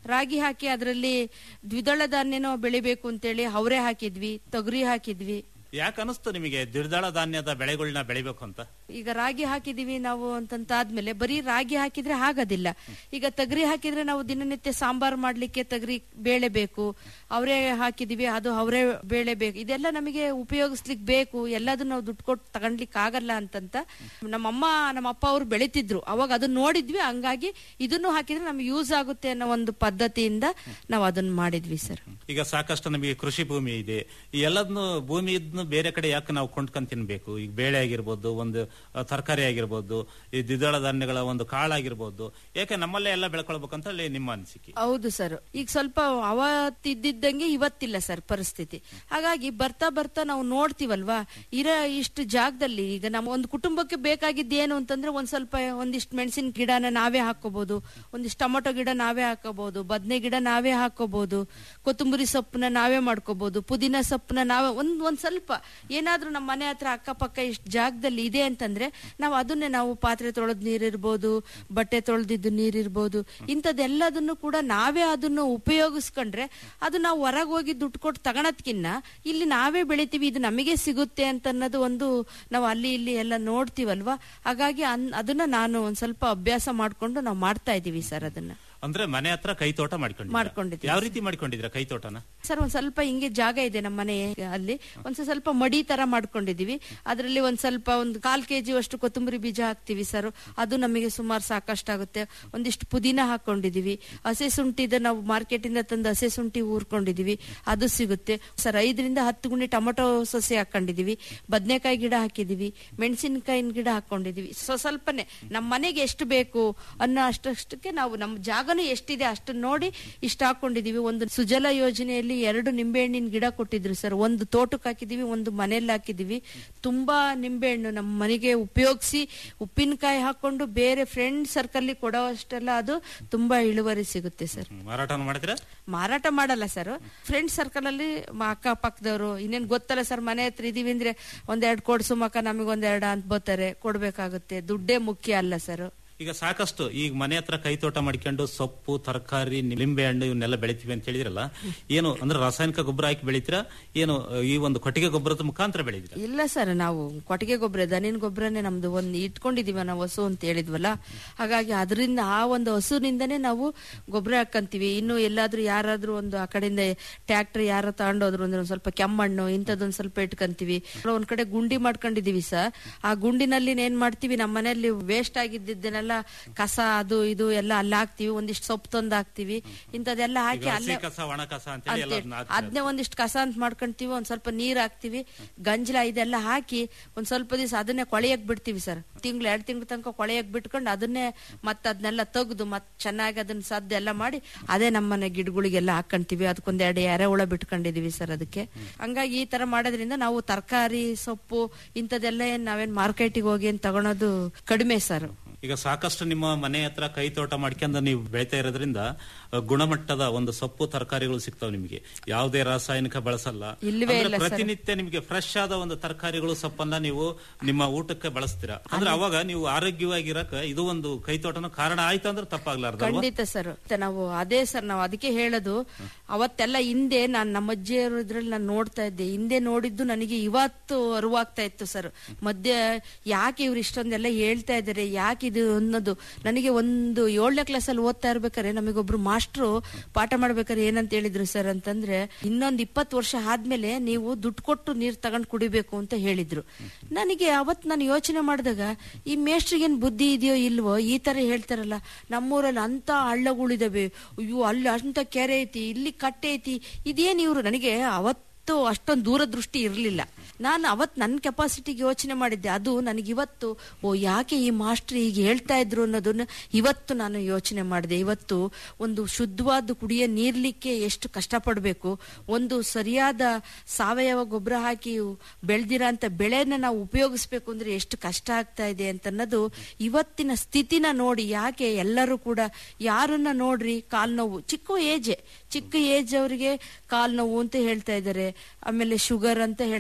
ರಾಗಿ ಹಾಕಿ ಅದರಲ್ಲಿ ದ್ವಿದಳ ಧಾನ್ಯನೋ ಬೆಳಿಬೇಕು ಅಂತೇಳಿ ಅವರೇ ಹಾಕಿದ್ವಿ ತೊಗರಿ ಹಾಕಿದ್ವಿ ಯಾಕೆ ಅನಿಸ್ತು ನಿಮಗೆ ದ್ವಿದಳ ಧಾನ್ಯದ ಬೆಳೆಗಳನ್ನ ಬೆಳಿಬೇಕು ಅಂತ ಈಗ ರಾಗಿ ಹಾಕಿದೀವಿ ನಾವು ಅಂತಂತ ಆದ್ಮೇಲೆ ಬರೀ ರಾಗಿ ಹಾಕಿದ್ರೆ ಆಗೋದಿಲ್ಲ ಈಗ ತಗರಿ ಹಾಕಿದ್ರೆ ನಾವು ದಿನನಿತ್ಯ ಸಾಂಬಾರ್ ಮಾಡ್ಲಿಕ್ಕೆ ತಗರಿ ಬೇಳೆ ಬೇಕು ಅವರೇ ಹಾಕಿದೀವಿ ಅದು ಅವರೇ ಬೇಳೆ ಬೇಕು ಇದೆಲ್ಲ ನಮಗೆ ಉಪಯೋಗಿಸ್ಲಿಕ್ಕೆ ಬೇಕು ಎಲ್ಲದನ್ನ ನಾವು ದುಡ್ಡು ಕೊಟ್ಟು ತಗೊಂಡ್ಲಿಕ್ಕೆ ಆಗಲ್ಲ ಅಂತಂತ ನಮ್ಮಮ್ಮ ನಮ್ಮ ಅಪ್ಪ ಅವ್ರು ಬೆಳಿತಿದ್ರು ಅವಾಗ ಅದನ್ನ ನೋಡಿದ್ವಿ ಹಂಗಾಗಿ ಇದನ್ನು ಹಾಕಿದ್ರೆ ನಮ್ಗೆ ಯೂಸ್ ಆಗುತ್ತೆ ಅನ್ನೋ ಒಂದು ಪದ್ಧತಿಯಿಂದ ನಾವು ಅದನ್ನ ಮಾಡಿದ್ವಿ ಸರ್ ಈಗ ಸಾಕಷ್ಟು ನಮಗೆ ಕೃಷಿ ಭೂಮಿ ಇದೆ ಈ ಎಲ್ಲದನ್ನು ಭೂಮಿ ಇದ್ನು ಬೇರೆ ಕಡೆ ಯಾಕೆ ನಾವು ಕೊಂಡ್ಕೊಂಡ್ ತಿನ್ಬೇಕು ಈಗ ಬೇಳೆ ಆಗಿರ್ಬೋದು ಒಂದು ಆ, ತರಕಾರಿ ಆಗಿರ್ಬೋದು ಈ ದ್ವಿದಳ ಧಾನ್ಯಗಳ ಒಂದು ಕಾಳಾಗಿರ್ಬೋದು ಯಾಕೆ ನಮ್ಮಲ್ಲೇ ಎಲ್ಲ ಬೆಳ್ಕೊಳ್ಬೇಕಂತ ಹೇಳಿ ನಿಮ್ಮ ಅನಿಸಿಕೆ ಹೌದು ಸರ್ ಈಗ ಸ್ವಲ್ಪ ಅವತ್ತಿದ್ದಂಗೆ ಇವತ್ತಿಲ್ಲ ಸರ್ ಪರಿಸ್ಥಿತಿ ಹಾಗಾಗಿ ಬರ್ತಾ ಬರ್ತಾ ನಾವು ನೋಡ್ತೀವಲ್ವಾ ಇರೋ ಇಷ್ಟು ಜಾಗದಲ್ಲಿ ಈಗ ನಮ್ಮ ಒಂದು ಕುಟುಂಬಕ್ಕೆ ಬೇಕಾಗಿದ್ದು ಏನು ಅಂತಂದ್ರೆ ಒಂದ್ ಸ್ವಲ್ಪ ಒಂದಿಷ್ಟು ಮೆಣಸಿನ ಗಿಡನ ನಾವೇ ಹಾಕೋಬಹುದು ಒಂದಿಷ್ಟು ಟೊಮೊಟೊ ಗಿಡ ನಾವೇ ಹಾಕೋಬಹುದು ಬದನೆ ಗಿಡ ನಾವೇ ಹಾಕೋಬಹುದು ಕೊತ್ತಂಬರಿ ಸೊಪ್ಪನ್ನ ನಾವೇ ಮಾಡ್ಕೋಬಹುದು ಪುದೀನ ಸೊಪ್ಪನ್ನ ನಾವೇ ಒಂದ್ ಒಂದ್ ಸ್ವಲ್ಪ ಏನಾದ್ರೂ ನಮ್ಮ ಮನೆ ಹತ್ರ ಅಕ್ಕಪಕ್ಕ ಇಷ್ಟು ಜಾಗದಲ್ಲಿ ಇದೆ ಅಂತಂದ್ರೆ ನಾವು ಅದನ್ನೇ ನಾವು ಪಾತ್ರೆ ತೊಳೆದ್ ನೀರಿರ್ಬೋದು ಬಟ್ಟೆ ತೊಳೆದಿದ್ದು ನೀರಿರ್ಬೋದು ಇಂಥದ್ದೆಲ್ಲದನ್ನು ಕೂಡ ನಾವೇ ಅದನ್ನು ಉಪಯೋಗಿಸ್ಕೊಂಡ್ರೆ ಅದು ನಾವು ಹೊರಗೆ ಹೋಗಿ ದುಡ್ಡು ಕೊಟ್ಟು ತಗೊಳದ್ಕಿನ್ನ ಇಲ್ಲಿ ನಾವೇ ಬೆಳಿತೀವಿ ಇದು ನಮಗೆ ಸಿಗುತ್ತೆ ಅಂತ ಅನ್ನೋದು ಒಂದು ನಾವು ಅಲ್ಲಿ ಇಲ್ಲಿ ಎಲ್ಲ ನೋಡ್ತೀವಲ್ವಾ ಹಾಗಾಗಿ ಅನ್- ಅದನ್ನ ನಾನು ಒಂದ್ ಸ್ವಲ್ಪ ಅಭ್ಯಾಸ ಮಾಡ್ಕೊಂಡು ನಾವು ಮಾಡ್ತಾ ಇದೀವಿ ಸರ್ ಅದನ್ನ ಅಂದ್ರೆ ಮನೆ ಹತ್ರ ಕೈ ತೋಟ ಮಾಡ್ಕೊಂಡಿದ್ದೀರಾ? ಮಾಡ್ಕೊಂಡಿದ್ದೀವಿ. ಯಾವ ರೀತಿ ಮಾಡ್ಕೊಂಡಿದ್ರ ಕೈ ತೋಟನ ಸರ್ ಒಂದ್ ಸ್ವಲ್ಪ ಹಿಂಗೆ ಜಾಗ ಇದೆ ನಮ್ಮ ಮನೆ ಅಲ್ಲಿ ಒಂದ್ ಸ್ವಲ್ಪ ಮಡಿ ತರ ಮಾಡ್ಕೊಂಡಿದೀವಿ ಅದರಲ್ಲಿ ಒಂದ್ ಸ್ವಲ್ಪ ಒಂದು ಕಾಲ್ ಕೆಜಿ ಅಷ್ಟು ಕೊತ್ತಂಬರಿ ಬೀಜ ಹಾಕ್ತಿವಿ ಸರ್ ಅದು ನಮಗೆ ಸುಮಾರು ಸಾಕಷ್ಟಾಗುತ್ತೆ ಒಂದಿಷ್ಟು ಪುದೀನ ಹಾಕೊಂಡಿದೀವಿ ಹಸೆ ಶುಂಠಿದ ನಾವು ಮಾರ್ಕೆಟ್ ಇಂದ ತಂದು ಹಸೆ ಶುಂಠಿ ಊರ್ಕೊಂಡಿದೀವಿ ಅದು ಸಿಗುತ್ತೆ ಸರ್ ಐದರಿಂದ ಹತ್ತು ಗುಣಿ ಟೊಮೊಟೊ ಸಸಿ ಹಾಕೊಂಡಿದೀವಿ ಬದನೆಕಾಯಿ ಗಿಡ ಹಾಕಿದೀವಿ ಮೆಣಸಿನಕಾಯಿನ ಗಿಡ ಹಾಕೊಂಡಿದೀವಿ ಸೊ ಸ್ವಲ್ಪನೇ ನಮ್ಮ ಮನೆಗೆ ಎಷ್ಟು ಬೇಕು ಅನ್ನೋ ಅಷ್ಟಷ್ಟಕ್ಕೆ ನಾವು ನಮ್ಮ ಜಾಗನೂ ಎಷ್ಟಿದೆ ಅಷ್ಟನ್ನ ನೋಡಿ ಇಷ್ಟ ಹಾಕೊಂಡಿದೀವಿ ಒಂದು ಸುಜಲ ಯೋಜನೆಯಲ್ಲಿ ಎರಡು ನಿಂಬೆಹಣ್ಣಿನ ಗಿಡ ಕೊಟ್ಟಿದ್ರು ಸರ್ ಒಂದು ತೋಟಕ್ಕೆ ಹಾಕಿದೀವಿ ಒಂದು ಮನೆಯಲ್ಲಿ ಹಾಕಿದೀವಿ ತುಂಬಾ ನಿಂಬೆಹಣ್ಣು ನಮ್ಮ ಮನೆಗೆ ಉಪಯೋಗಿಸಿ ಉಪ್ಪಿನಕಾಯಿ ಹಾಕೊಂಡು ಬೇರೆ ಫ್ರೆಂಡ್ ಸರ್ಕಲ್ ಕೊಡೋ ಅಷ್ಟೆಲ್ಲ ಅದು ತುಂಬಾ ಇಳುವರಿ ಸಿಗುತ್ತೆ ಸರ್ ಮಾರಾಟ ಮಾಡಿದ್ರ ಮಾರಾಟ ಮಾಡಲ್ಲ ಸರ್ ಫ್ರೆಂಡ್ ಸರ್ಕಲ್ ಅಲ್ಲಿ ಮ- ಅಕ್ಕಪಕ್ಕದವರು ಇನ್ನೇನ್ ಗೊತ್ತಲ್ಲ ಸರ್ ಮನೆ ಹತ್ರ ಇದೀವಿ ಅಂದ್ರೆ ಒಂದೆರಡು ಕೊಡ್ಸು ಮಕ್ಕ ನಮಗೆ ಒಂದೆರಡು ಅಂತ ಬರ್ತಾರೆ ಕೊಡ್ಬೇಕಾಗುತ್ತೆ ದುಡ್ಡೇ ಮುಖ್ಯ ಅಲ್ಲ ಸರ್ ಈಗ ಸಾಕಷ್ಟು ಈಗ ಮನೆ ಹತ್ರ ಕೈ ತೋಟ ಮಾಡ್ಕೊಂಡು ಸೊಪ್ಪು ತರಕಾರಿ ನಿಂಬೆ ಹಣ್ಣು ಇವನ್ನೆಲ್ಲ ಬೆಳಿತೀವಿ ಅಂತ ಹೇಳಿದ್ರಲ್ಲ ಏನು ಅಂದ್ರೆ ರಾಸಾಯನಿಕ ಗೊಬ್ಬರ ಹಾಕಿ ಬೆಳಿತೀರಾ ಏನು ಈ ಒಂದು ಕೊಟ್ಟಿಗೆ ಗೊಬ್ಬರದ ಮುಖಾಂತರ ಬೆಳಿತೀರಾ ಇಲ್ಲ ಸರ್ ನಾವು ಕೊಟ್ಟಿಗೆ ಗೊಬ್ಬರ ದನಿನ ಗೊಬ್ಬರನೇ ನಮ್ದು ಒಂದು ಇಟ್ಕೊಂಡಿದೀವಿ ನಾವು ಹಸು ಅಂತ ಹೇಳಿದ್ವಲ್ಲ ಹಾಗಾಗಿ ಅದರಿಂದ ಆ ಒಂದು ಹಸುನಿಂದನೇ ನಾವು ಗೊಬ್ಬರ ಹಾಕಂತೀವಿ ಇನ್ನು ಎಲ್ಲಾದ್ರೂ ಯಾರಾದ್ರೂ ಒಂದು ಆ ಕಡೆಯಿಂದ ಟ್ರ್ಯಾಕ್ಟರ್ ಯಾರೋ ತಗೊಂಡೋದ್ರು ಅಂದ್ರೆ ಒಂದ್ ಸ್ವಲ್ಪ ಕೆಮ್ಮಣ್ಣು ಇಂಥದ್ದೊಂದ್ ಸ್ವಲ್ಪ ಇಟ್ಕಂತೀವಿ ಒಂದ್ ಕಡೆ ಗುಂಡಿ ಮಾಡ್ಕೊಂಡಿದೀವಿ ಸರ್ ಆ ಗುಂಡಿನಲ್ಲಿ ಏನ್ ಮಾಡ್ತೀವಿ ನಮ್ಮ ಮನೆಯಲ್ಲಿ ವೇಸ್ಟ್ ಆಗಿದ್ದನ್ನೆಲ್ಲ ಕಸ ಅದು ಇದು ಎಲ್ಲ ಅಲ್ಲಿ ಹಾಕ್ತಿವಿ ಒಂದಿಷ್ಟು ಸೊಪ್ಪು ತಂದು ಹಾಕ್ತಿವಿ ಇಂಥದ್ದೆಲ್ಲ ಈಗ ಹಾಕಿ ಹಸಿ ಅಲ್ಲೇ ಕಸ ಒಣ ಕಸ ಅಂತ ಹೇಳಿ ಅಂತೇಳಿ ಎಲ್ಲ ಅದನ್ನೇ ಒಂದಿಷ್ಟು ಕಸ ಅಂತ ಮಾಡ್ಕೊಂತೀವಿ ಒಂದ್ ಸ್ವಲ್ಪ ನೀರ್ ಹಾಕ್ತಿವಿ ಗಂಜಲ ಇದೆಲ್ಲ ಹಾಕಿ ಒಂದ್ ಸ್ವಲ್ಪ ದಿವಸ ಅದನ್ನೇ ಕೊಳೆಯಕ್ ಬಿಡ್ತೀವಿ ಸರ್ ತಿಂಗ್ಳು ಎರಡ್ ತಿಂಗಳ ತನಕ ಕೊಳೆಯಕ್ ಬಿಟ್ಕೊಂಡು ಅದನ್ನೇ ಮತ್ತ ಅದನ್ನೆಲ್ಲ ತೆಗ್ದು ಮತ್ ಚೆನ್ನಾಗಿ ಅದನ್ನ ಸದ್ದು ಎಲ್ಲ ಮಾಡಿ ಅದೇ ನಮ್ಮನೆ ಗಿಡಗಳಿಗೆಲ್ಲ ಹಾಕೊಂತೀವಿ ಅದಕ್ಕೊಂದ್ ಎರಡು ಎರೆಹುಳ ಬಿಟ್ಕೊಂಡಿದೀವಿ ಸರ್ ಅದಕ್ಕೆ ಹಂಗಾಗಿ ಈ ತರ ಮಾಡೋದ್ರಿಂದ ನಾವು ತರಕಾರಿ ಸೊಪ್ಪು ಇಂಥದೆಲ್ಲ ಏನ್ ನಾವೇನ್ ಮಾರ್ಕೆಟಿಗೆ ಹೋಗಿ ಏನ್ ತಗೊಳೋದು ಕಡಿಮೆ ಸರ್ ಈಗ ಸಾಕಷ್ಟು ನಿಮ್ಮ ಮನೆ ಹತ್ರ ಕೈ ತೋಟ ಮಾಡ್ಕೊಂಡು ನೀವು ಬೆಳಿತಾ ಇರೋದ್ರಿಂದ ಅ, ಗುಣಮಟ್ಟದ ಒಂದು ಸೊಪ್ಪು ತರಕಾರಿಗಳು ಸಿಗ್ತಾವ ನಿಮಗೆ ಯಾವುದೇ ರಾಸಾಯನಿಕ ಬಳಸಲ್ಲ ಇಲ್ವೇ ಅಂದ್ರೆ ಇಲ್ಲ ಸರ್. ಪ್ರತಿನಿತ್ಯ ನಿಮಗೆ ಫ್ರೆಶ್ ಆದ ಒಂದು ತರಕಾರಿಗಳು ಸೊಪ್ಪನ್ನ ನೀವು ನಿಮ್ಮ ಊಟಕ್ಕೆ ಬಳಸ್ತೀರಾ ಅಂದ್ರೆ ಅವಾಗ ನೀವು ಆರೋಗ್ಯವಾಗಿರಕ ಇದು ಒಂದು ಕೈ ತೋಟನ ಕಾರಣ ಆಯ್ತು ಅಂದ್ರೆ ತಪ್ಪಾಗ್ಲಾರ್ದಲ್ವಾ ಖಂಡಿತ ಸರ್ ನಾವು ಅದೇ ಸರ್ ನಾವು ಅದಕ್ಕೆ ಹೇಳೋದು ಅವತ್ತೆಲ್ಲ ಹಿಂದೆ ನಾನು ನಮ್ಮ ಅಜ್ಜಿಯವರು ಇದ್ರಲ್ಲಿ ನಾನು ನೋಡ್ತಾ ಇದ್ದೆ ಹಿಂದೆ ನೋಡಿದ್ದು ನನಗೆ ಇವತ್ತು ಅರಿವಾಗ್ತಾ ಇತ್ತು ಸರ್ ಮಧ್ಯ ಯಾಕೆ ಇವ್ರು ಇಷ್ಟೊಂದೆಲ್ಲ ಹೇಳ್ತಾ ಇದ್ದಾರೆ ಯಾಕೆ ಇದು ಅನ್ನೋದು ನನಗೆ ಒಂದು ಏಳನೇ ಕ್ಲಾಸ್ ಅಲ್ಲಿ ಓದ್ತಾ ಇರ್ಬೇಕಾದ್ರೆ ನಮಗೊಬ್ರು ಮಾಸ್ಟ್ರು ಪಾಠ ಮಾಡ್ಬೇಕಾದ್ರೆ ಏನಂತ ಹೇಳಿದ್ರು ಸರ್ ಅಂತಂದ್ರೆ ಇನ್ನೊಂದ್ ಇಪ್ಪತ್ತು ವರ್ಷ ಆದ್ಮೇಲೆ ನೀವು ದುಡ್ಡು ಕೊಟ್ಟು ನೀರ್ ತಗೊಂಡ್ ಕುಡಿಬೇಕು ಅಂತ ಹೇಳಿದ್ರು ನನಗೆ ಅವತ್ ನಾನು ಯೋಚನೆ ಮಾಡಿದಾಗ ಈ ಮೇಷ್ಟ್ರಿಗೇನ್ ಬುದ್ಧಿ ಇದೆಯೋ ಇಲ್ವೋ ಈ ತರ ಹೇಳ್ತಾರಲ್ಲ ನಮ್ಮೂರಲ್ಲಿ ಅಂತ ಹಳ್ಳಗಳಿದಾವೆ ಅಯ್ಯೋ ಅಲ್ಲಿ ಅಂತ ಕೆರೆ ಐತಿ ಇಲ್ಲಿ ಕಟ್ಟೆ ಐತಿ ಇದೇನ್ ಇವ್ರು ನನಗೆ ಅವತ್ತು ಅಷ್ಟೊಂದು ದೂರದೃಷ್ಟಿ ಇರಲಿಲ್ಲ ನಾನು ಅವತ್ ನನ್ನ ಕೆಪಾಸಿಟಿಗೆ ಯೋಚನೆ ಮಾಡಿದ್ದೆ ಅದು ನನಗಿವತ್ತು ಓ ಯಾಕೆ ಈ ಮಾಸ್ಟರ್ ಈಗ ಹೇಳ್ತಾ ಇದ್ರು ಅನ್ನೋದನ್ನ ಇವತ್ತು ನಾನು ಯೋಚನೆ ಮಾಡಿದೆ ಇವತ್ತು ಒಂದು ಶುದ್ಧವಾದ ಕುಡಿಯ ನೀರ್ಲಿಕ್ಕೆ ಎಷ್ಟು ಕಷ್ಟಪಡಬೇಕು ಒಂದು ಸರಿಯಾದ ಸಾವಯವ ಗೊಬ್ಬರ ಹಾಕಿ ಬೆಳೆದಿರೋಂಥ ಬೆಳೆನ ನಾವು ಉಪಯೋಗಿಸ್ಬೇಕು ಅಂದ್ರೆ ಎಷ್ಟು ಕಷ್ಟ ಆಗ್ತಾ ಇದೆ ಅಂತ ಅನ್ನೋದು ಇವತ್ತಿನ ಸ್ಥಿತಿನ ನೋಡಿ ಯಾಕೆ ಎಲ್ಲರೂ ಕೂಡ ಯಾರನ್ನ ನೋಡ್ರಿ ಕಾಲ್ ನೋವು ಚಿಕ್ಕ ಏಜೆ ಚಿಕ್ಕ ಏಜ್ ಅವರಿಗೆ ಕಾಲ್ ನೋವು ಅಂತ ಹೇಳ್ತಾ ಇದ್ದಾರೆ ಆಮೇಲೆ ಶುಗರ್ ಅಂತ ಹೇಳ್ತಾರೆ ಬಿ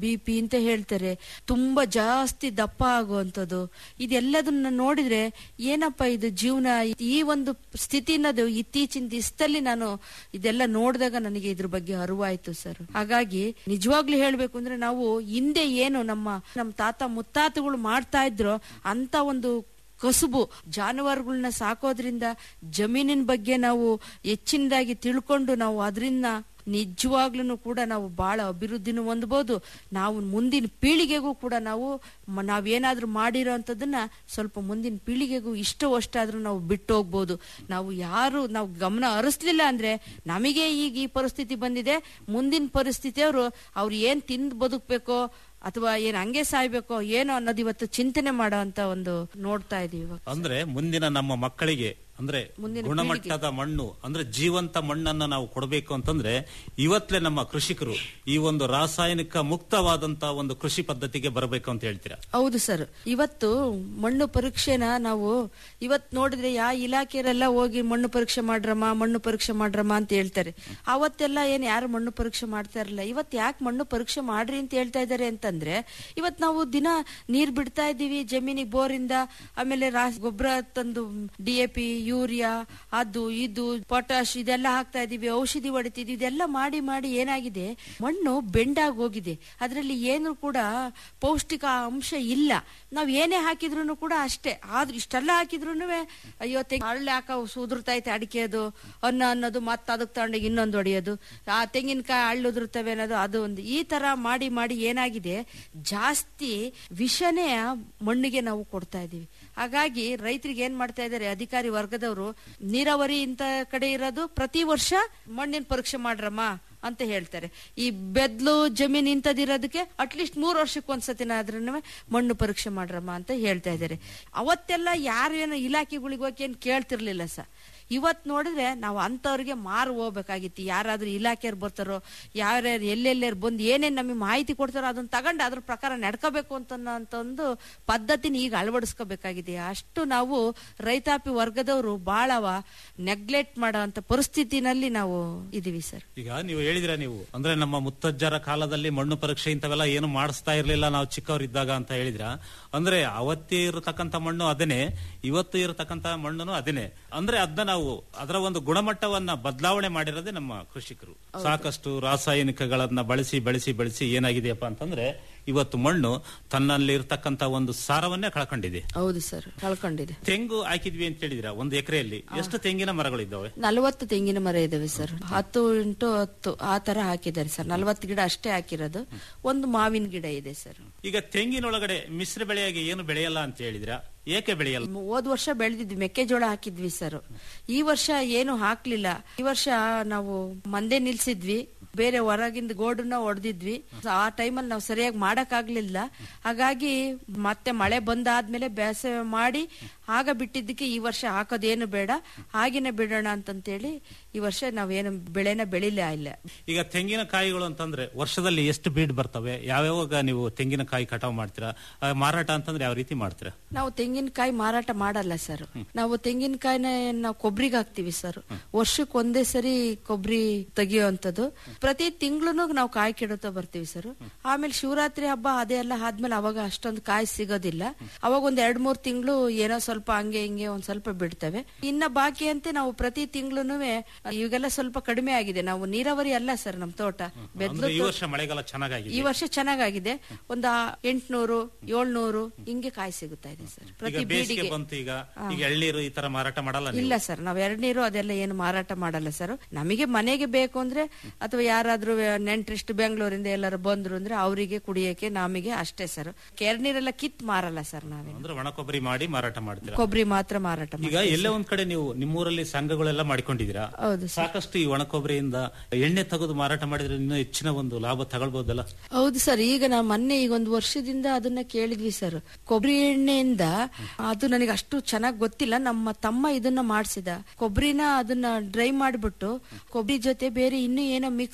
ಬಿ ಪಿ ಅಂತ ಹೇಳ್ತಾರೆ ತುಂಬಾ ಜಾಸ್ತಿ ದಪ್ಪ ಆಗುವಂಥದ್ದು ಇದೆಲ್ಲದನ್ನ ನೋಡಿದ್ರೆ ಏನಪ್ಪ ಇದು ಜೀವನ ಈ ಒಂದು ಸ್ಥಿತಿ ಅನ್ನೋದು ಇತ್ತೀಚಿನ ದಿವಸದಲ್ಲಿ ನಾನು ಇದೆಲ್ಲ ನೋಡಿದಾಗ ನನಗೆ ಇದ್ರ ಬಗ್ಗೆ ಅರಿವಾಯ್ತು ಸರ್ ಹಾಗಾಗಿ ನಿಜವಾಗ್ಲೂ ಹೇಳ್ಬೇಕು ಅಂದ್ರೆ ನಾವು ಹಿಂದೆ ಏನು ನಮ್ಮ ನಮ್ಮ ತಾತ ಮುತ್ತಾತಗಳು ಮಾಡ್ತಾ ಇದ್ರು ಅಂತ ಒಂದು ಕಸುಬು ಜಾನುವಾರುಗಳನ್ನ ಸಾಕೋದ್ರಿಂದ ಜಮೀನಿನ ಬಗ್ಗೆ ನಾವು ಹೆಚ್ಚಿನದಾಗಿ ತಿಳ್ಕೊಂಡು ನಾವು ಅದರಿಂದ ನಿಜವಾಗ್ಲೂ ಕೂಡ ನಾವು ಬಹಳ ಅಭಿವೃದ್ಧಿನೂ ಹೊಂದಬಹುದು ನಾವು ಮುಂದಿನ ಪೀಳಿಗೆಗೂ ಕೂಡ ನಾವು ಮ- ನಾವೇನಾದ್ರೂ ಮಾಡಿರೋ ಅಂಥದ್ದನ್ನ ಸ್ವಲ್ಪ ಮುಂದಿನ ಪೀಳಿಗೆಗೂ ಇಷ್ಟ ಅಷ್ಟಾದ್ರೂ ನಾವು ಬಿಟ್ಟು ಹೋಗ್ಬೋದು ನಾವು ಯಾರು ನಾವು ಗಮನ ಹರಿಸ್ಲಿಲ್ಲ ಅಂದ್ರೆ ನಮಗೆ ಈಗ ಈ ಪರಿಸ್ಥಿತಿ ಬಂದಿದೆ ಮುಂದಿನ ಪರಿಸ್ಥಿತಿಯವರು ಅವ್ರು ಏನ್ ತಿಂದು ಬದುಕ್ಬೇಕೋ ಅಥವಾ ಏನ್ ಹಂಗೆ ಸಾಯ್ಬೇಕೋ ಏನೋ ಅನ್ನೋದು ಇವತ್ತು ಚಿಂತನೆ ಮಾಡೋ ಅಂತ ಒಂದು ನೋಡ್ತಾ ಇದೀವಿ ಇವಾಗ ಅಂದ್ರೆ ಮುಂದಿನ ನಮ್ಮ ಮಕ್ಕಳಿಗೆ ಅಂದ್ರೆ ಮುಂದಿನ ಗುಣಮಟ್ಟದ ಮಣ್ಣು ಅಂದ್ರೆ ಜೀವಂತ ಮಣ್ಣನ್ನ ನಾವು ಕೊಡಬೇಕು ಅಂತಂದ್ರೆ ಇವತ್ತಲೇ ನಮ್ಮ ಕೃಷಿಕರು ಈ ಒಂದು ರಾಸಾಯನಿಕ ಮುಕ್ತವಾದಂತ ಒಂದು ಕೃಷಿ ಪದ್ಧತಿಗೆ ಬರಬೇಕು ಅಂತ ಹೇಳ್ತೀರಾ ಹೌದು ಸರ್ ಇವತ್ತು ಮಣ್ಣು ಪರೀಕ್ಷೆನ ನಾವು ಇವತ್ ನೋಡಿದ್ರೆ ಯಾ ಇಲಾಖೆಯರೆಲ್ಲ ಹೋಗಿ ಮಣ್ಣು ಪರೀಕ್ಷೆ ಮಾಡ್ರಮ್ಮ ಮಣ್ಣು ಪರೀಕ್ಷೆ ಮಾಡ್ರಮ್ಮ ಅಂತ ಹೇಳ್ತಾರೆ ಅವತ್ತೆಲ್ಲ ಏನ್ ಯಾರು ಮಣ್ಣು ಪರೀಕ್ಷೆ ಮಾಡ್ತಾ ಇರಲಿಲ್ಲ ಇವತ್ ಯಾಕೆ ಮಣ್ಣು ಪರೀಕ್ಷೆ ಮಾಡ್ರಿ ಅಂತ ಹೇಳ್ತಾ ಇದಾರೆ ಅಂತಂದ್ರೆ ಇವತ್ ನಾವು ದಿನ ನೀರ್ ಬಿಡ್ತಾ ಇದೀವಿ ಜಮೀನಿಗೆ ಬೋರಿಂದ ಆಮೇಲೆ ರಾಸ್ ಗೊಬ್ಬರ ತಂದು ಡಿ ಎ ಪಿ ಯೂರಿಯಾ ಅದು ಇದು ಪೊಟಾಶ್ ಇದೆಲ್ಲ ಹಾಕ್ತಾ ಇದೀವಿ ಔಷಧಿ ಹೊಡಿತಿದ್ವಿ ಇದೆಲ್ಲ ಮಾಡಿ ಮಾಡಿ ಏನಾಗಿದೆ ಮಣ್ಣು ಬೆಂಡಾಗಿ ಹೋಗಿದೆ ಅದರಲ್ಲಿ ಏನು ಕೂಡ ಪೌಷ್ಟಿಕ ಅಂಶ ಇಲ್ಲ ನಾವ್ ಏನೇ ಹಾಕಿದ್ರು ಕೂಡ ಅಷ್ಟೇ ಆದ್ರೂ ಇಷ್ಟೆಲ್ಲ ಹಾಕಿದ್ರು ಅಯ್ಯೋ ತೆಂಗ್ ಹಳ್ಳಿ ಹಾಕ ಉದುರ್ತೈತೆ ಅಡಿಕೆ ಅದು ಅನ್ನ ಅನ್ನೋದು ಮತ್ತೆ ಅದಕ್ಕೆ ತಗೊಂಡೋಗಿ ಇನ್ನೊಂದು ಹೊಡೆಯೋದು ಆ ತೆಂಗಿನಕಾಯಿ ಹಳ್ಳು ಉದುರ್ತವೆ ಅನ್ನೋದು ಅದು ಒಂದು ಈ ತರ ಮಾಡಿ ಮಾಡಿ ಏನಾಗಿದೆ ಜಾಸ್ತಿ ವಿಷನೇ ಮಣ್ಣಿಗೆ ನಾವು ಕೊಡ್ತಾ ಇದೀವಿ ಹಾಗಾಗಿ ರೈತರಿಗೆ ಏನ್ ಮಾಡ್ತಾ ಇದ್ದಾರೆ ಅಧಿಕಾರಿ ವರ್ಗದವರು ನೀರಾವರಿ ಇಂತ ಕಡೆ ಇರೋದು ಪ್ರತಿ ವರ್ಷ ಮಣ್ಣಿನ ಪರೀಕ್ಷೆ ಮಾಡ್ರಮ್ಮ ಅಂತ ಹೇಳ್ತಾರೆ ಈ ಬೆದ್ಲು ಜಮೀನ್ ಇಂಥದಿರೋದಕ್ಕೆ ಅಟ್ಲೀಸ್ಟ್ ಮೂರ್ ವರ್ಷಕ್ಕೆ ಒಂದ್ಸತಿನಾದ್ರೂ ಮಣ್ಣು ಪರೀಕ್ಷೆ ಮಾಡ್ರಮ್ಮ ಅಂತ ಹೇಳ್ತಾ ಇದ್ದಾರೆ ಅವತ್ತೆಲ್ಲ ಯಾರೇನು ಇಲಾಖೆಗಳಿಗೆ ಹೋಗಿ ಏನ್ ಕೇಳ್ತಿರ್ಲಿಲ್ಲ ಸರ್ ಇವತ್ ನೋಡಿದ್ರೆ ನಾವು ಅಂತವ್ರಿಗೆ ಮಾರು ಹೋಗ್ಬೇಕಾಗಿತ್ತು ಯಾರಾದ್ರೂ ಇಲಾಖೆಯವ್ರು ಬರ್ತಾರೋ ಯಾರ್ಯಾರು ಎಲ್ಲೆಲ್ಲಾರು ಬಂದು ಏನೇನ್ ನಮಗೆ ಮಾಹಿತಿ ಕೊಡ್ತಾರೋ ಅದನ್ನ ತಗೊಂಡು ಅದ್ರ ಪ್ರಕಾರ ನಡ್ಕೋಬೇಕು ಅಂತ ಅಂತ ಒಂದು ಪದ್ಧತಿನ ಈಗ ಅಳವಡಿಸ್ಕೋಬೇಕಾಗಿದೆ ಅಷ್ಟು ನಾವು ರೈತಾಪಿ ವರ್ಗದವರು ಬಹಳವ ನೆಗ್ಲೆಕ್ಟ್ ಮಾಡೋ ಅಂತ ಪರಿಸ್ಥಿತಿನಲ್ಲಿ ನಾವು ಇದೀವಿ ಸರ್ ಈಗ ನೀವು ಹೇಳಿದಿರ ನೀವು ಅಂದ್ರೆ ನಮ್ಮ ಮುತ್ತಜ್ಜರ ಕಾಲದಲ್ಲಿ ಮಣ್ಣು ಪರೀಕ್ಷೆ ಇಂಥವೆಲ್ಲ ಏನು ಮಾಡಿಸ್ತಾ ಇರ್ಲಿಲ್ಲ ನಾವು ಚಿಕ್ಕವರಿದ್ದಾಗ ಅಂತ ಹೇಳಿದ್ರ ಅಂದ್ರೆ ಅವತ್ತೇ ಇರತಕ್ಕಂತ ಮಣ್ಣು ಅದೇನೆ ಇವತ್ತು ಇರತಕ್ಕಂತ ಮಣ್ಣು ಅದೇನೆ ಅಂದ್ರೆ ಅದನ್ನ ನಾವು ಅದರ ಒಂದು ಗುಣಮಟ್ಟವನ್ನ ಬದಲಾವಣೆ ಮಾಡಿರೋದೇ ನಮ್ಮ ಕೃಷಿಕರು ಸಾಕಷ್ಟು ರಾಸಾಯನಿಕಗಳನ್ನ ಬಳಸಿ ಬಳಸಿ ಬಳಸಿ ಏನಾಗಿದೆಯಪ್ಪ ಅಂತಂದ್ರೆ ಇವತ್ತು ಮಣ್ಣು ತನ್ನಲ್ಲಿ ಇರ್ತಕ್ಕಂತ ಒಂದು ಸಾರವನ್ನೇ ಕಳ್ಕೊಂಡಿದೆ ಹೌದು ಸರ್ ಕಳ್ಕೊಂಡಿದೆ ತೆಂಗು ಹಾಕಿದ್ವಿ ಅಂತ ಹೇಳಿದ್ರ ಒಂದು ಎಕರೆಯಲ್ಲಿ ಎಷ್ಟು ತೆಂಗಿನ ಮರಗಳಿದ್ದಾವೆ ನಲವತ್ತು ತೆಂಗಿನ ಮರ ಇದಾವೆ ಸರ್ ಹತ್ತು ಇಂಟು ಹತ್ತು ಆ ತರ ಹಾಕಿದ್ದಾರೆ ಸರ್ ನಲವತ್ತು ಗಿಡ ಅಷ್ಟೇ ಹಾಕಿರೋದು ಒಂದು ಮಾವಿನ ಗಿಡ ಇದೆ ಸರ್ ಈಗ ತೆಂಗಿನೊಳಗಡೆ ಮಿಶ್ರ ಬೆಳೆಯಾಗಿ ಏನು ಬೆಳೆಯಲ್ಲ ಅಂತ ಹೇಳಿದ್ರ ಏಕೆ ಬೆಳೆಯಲ್ಲ ಹೋದ್ ವರ್ಷ ಬೆಳೆದಿದ್ವಿ ಮೆಕ್ಕೆಜೋಳ ಹಾಕಿದ್ವಿ ಸರ್ ಈ ವರ್ಷ ಏನು ಹಾಕ್ಲಿಲ್ಲ ಈ ವರ್ಷ ನಾವು ಮಂದೆ ನಿಲ್ಸಿದ್ವಿ ಬೇರೆ ಹೊರಗಿಂದ ಗೋಡನ್ನ ಹೊಡೆದಿದ್ವಿ ಆ ಟೈಮಲ್ಲಿ ನಾವು ಸರಿಯಾಗಿ ಮಾಡಕ್ ಆಗ್ಲಿಲ್ಲ ಹಾಗಾಗಿ ಮತ್ತೆ ಮಳೆ ಬಂದಾದ್ಮೇಲೆ ಬೇಸಾಯ ಮಾಡಿ ಆಗ ಬಿಟ್ಟಿದ್ದಕ್ಕೆ ಈ ವರ್ಷ ಹಾಕೋದೇನು ಬೇಡ ಹಾಗೇನೆ ಬಿಡೋಣ ಅಂತಂತೇಳಿ ಈ ವರ್ಷ ನಾವೇನು ಬೆಳೆನ ಬೆಳಿಲೇ ಇಲ್ಲ ಈಗ ತೆಂಗಿನಕಾಯಿಗಳು ಅಂತಂದ್ರೆ ವರ್ಷದಲ್ಲಿ ಎಷ್ಟು ಬೀಡ್ ಬರ್ತವೆ ಯಾವ್ಯಾವಾಗ ನೀವು ತೆಂಗಿನಕಾಯಿ ಕಟಾವ್ ಮಾಡ್ತೀರಾ ಆ, ಮಾರಾಟ ಅಂತಂದ್ರೆ ಯಾವ ರೀತಿ ಮಾಡ್ತೀರಾ ನಾವು ತೆಂಗಿನಕಾಯಿ ಮಾರಾಟ ಮಾಡಲ್ಲ ಸರ್ ನಾವು ತೆಂಗಿನಕಾಯಿನ ನಾವು ಕೊಬ್ಬರಿಗೆ ಹಾಕ್ತಿವಿ ಸರ್ ವರ್ಷಕ್ಕೆ ಒಂದೇ ಸರಿ ಕೊಬ್ಬರಿ ತೆಗಿಯೋಂಥದ್ದು ಪ್ರತಿ ತಿಂಗಳು ನಾವು ಕಾಯಿ ಕೆಡುತ್ತಾ ಬರ್ತೀವಿ ಸರ್ ಆಮೇಲೆ ಶಿವರಾತ್ರಿ ಹಬ್ಬ ಅದೇ ಎಲ್ಲ ಆದ್ಮೇಲೆ ಅವಾಗ ಅಷ್ಟೊಂದು ಕಾಯಿ ಸಿಗೋದಿಲ್ಲ ಅವಾಗ ಒಂದ್ ಎರಡ್ ಮೂರ್ ತಿಂಗಳು ಏನೋ ಸ್ವಲ್ಪ ಹಂಗೆ ಹಿಂಗೆ ಒಂದ್ ಸ್ವಲ್ಪ ಬಿಡ್ತವೆ ಇನ್ನ ಬಾಕಿ ಅಂತೆ ನಾವು ಪ್ರತಿ ತಿಂಗಳು ಇವಾಗೆಲ್ಲ ಸ್ವಲ್ಪ ಕಡಿಮೆ ಆಗಿದೆ ನಾವು ನೀರಾವರಿ ಅಲ್ಲ ಸರ್ ನಮ್ ತೋಟ ಬೆದ್ಲು ಅಂದ್ರೆ ಈ ತೋಟ- ವರ್ಷ ಮಳೆಗಾಲ ಚೆನ್ನಾಗಿದೆ ಈ ವರ್ಷ ಚೆನ್ನಾಗಾಗಿದೆ ಒಂದ ಎಂಟ್ನೂರು ಏಳ್ನೂರು ಹಿಂಗೆ ಕಾಯಿ ಸಿಗುತ್ತಾ ಇದೆ ಸರ್ ಈಗ ಪ್ರತಿ ಬೇಸಿಗೆ ಬೀಡಿಗೆ ಬಂತು ಈಗ ಈಗ ಎಳ್ನೀರು ಈ ತರ ಮಾರಾಟ ಮಾಡಲ್ಲ ನೀವು? ಇಲ್ಲ ಸರ್ ನಾವ್ ಎರಡ್ನೀರು ಅದೆಲ್ಲ ಏನು ಮಾರಾಟ ಮಾಡಲ್ಲ ಸರ್ ನಮಗೆ ಮನೆಗೆ ಬೇಕು ಅಂದ್ರೆ ಅಥವಾ ಯಾರಾದ್ರೂ ನೆಂಟ್ರಿಸ್ಟ್ ಬೆಂಗಳೂರಿಂದ ಎಲ್ಲರೂ ಬಂದ್ರು ಅಂದ್ರೆ ಅವರಿಗೆ ಕುಡಿಯಕ್ಕೆ ನಮಗೆ ಅಷ್ಟೇ ಸರ್ ಕೆರ್ನೀರೆಲ್ಲ ಕಿತ್ ಮಾರಲ್ಲ ಸರ್ ನಾವೇ ಅಂದ್ರೆ ಒಣ ಕೊಬ್ಬರಿ ಮಾಡಿ ಮಾರಾಟ ಮಾಡ್ತೀರಾ ಕೊಬ್ಬರಿ ಮಾತ್ರ ಮಾರಾಟ ಈಗ ಮಾಡ್ತೀವಿ ಎಲ್ಲೇ ಒಂದ್ ಕಡೆ ನೀವು ನಿಮ್ಮೂರಲ್ಲಿ ಸಂಘಗಳೆಲ್ಲ ಮಾಡ್ಕೊಂಡಿದ್ದೀರಾ ಹೌದು ಸಾಕಷ್ಟು ಈ ಒಣ ಕೊಬ್ಬರಿಯಿಂದ ಎಣ್ಣೆ ತೆಗೆದು ಮಾರಾಟ ಮಾಡಿದ್ರೆ ಇನ್ನೂ ಹೆಚ್ಚಿನ ಒಂದು ಲಾಭ ತಗೊಳ್ಬಹುದಲ್ಲ ಹೌದು ಸರ್ ಈಗ ನಾವು ಮೊನ್ನೆ ಈಗ ಒಂದು ವರ್ಷದಿಂದ ಅದನ್ನ ಕೇಳಿದ್ವಿ ಸರ್ ಕೊಬ್ಬರಿ ಎಣ್ಣೆಯಿಂದ ಅದು ನನಗೆ ಅಷ್ಟು ಚೆನ್ನಾಗಿ ಗೊತ್ತಿಲ್ಲ ನಮ್ಮ ತಮ್ಮ ಇದನ್ನ ಮಾಡಿಸಿದ ಕೊಬ್ಬರಿನ ಅದನ್ನ ಡ್ರೈ ಮಾಡ್ಬಿಟ್ಟು ಕೊಬ್ಬರಿ ಜೊತೆ ಬೇರೆ ಇನ್ನೂ ಏನೋ ಮಿಕ್ಸ್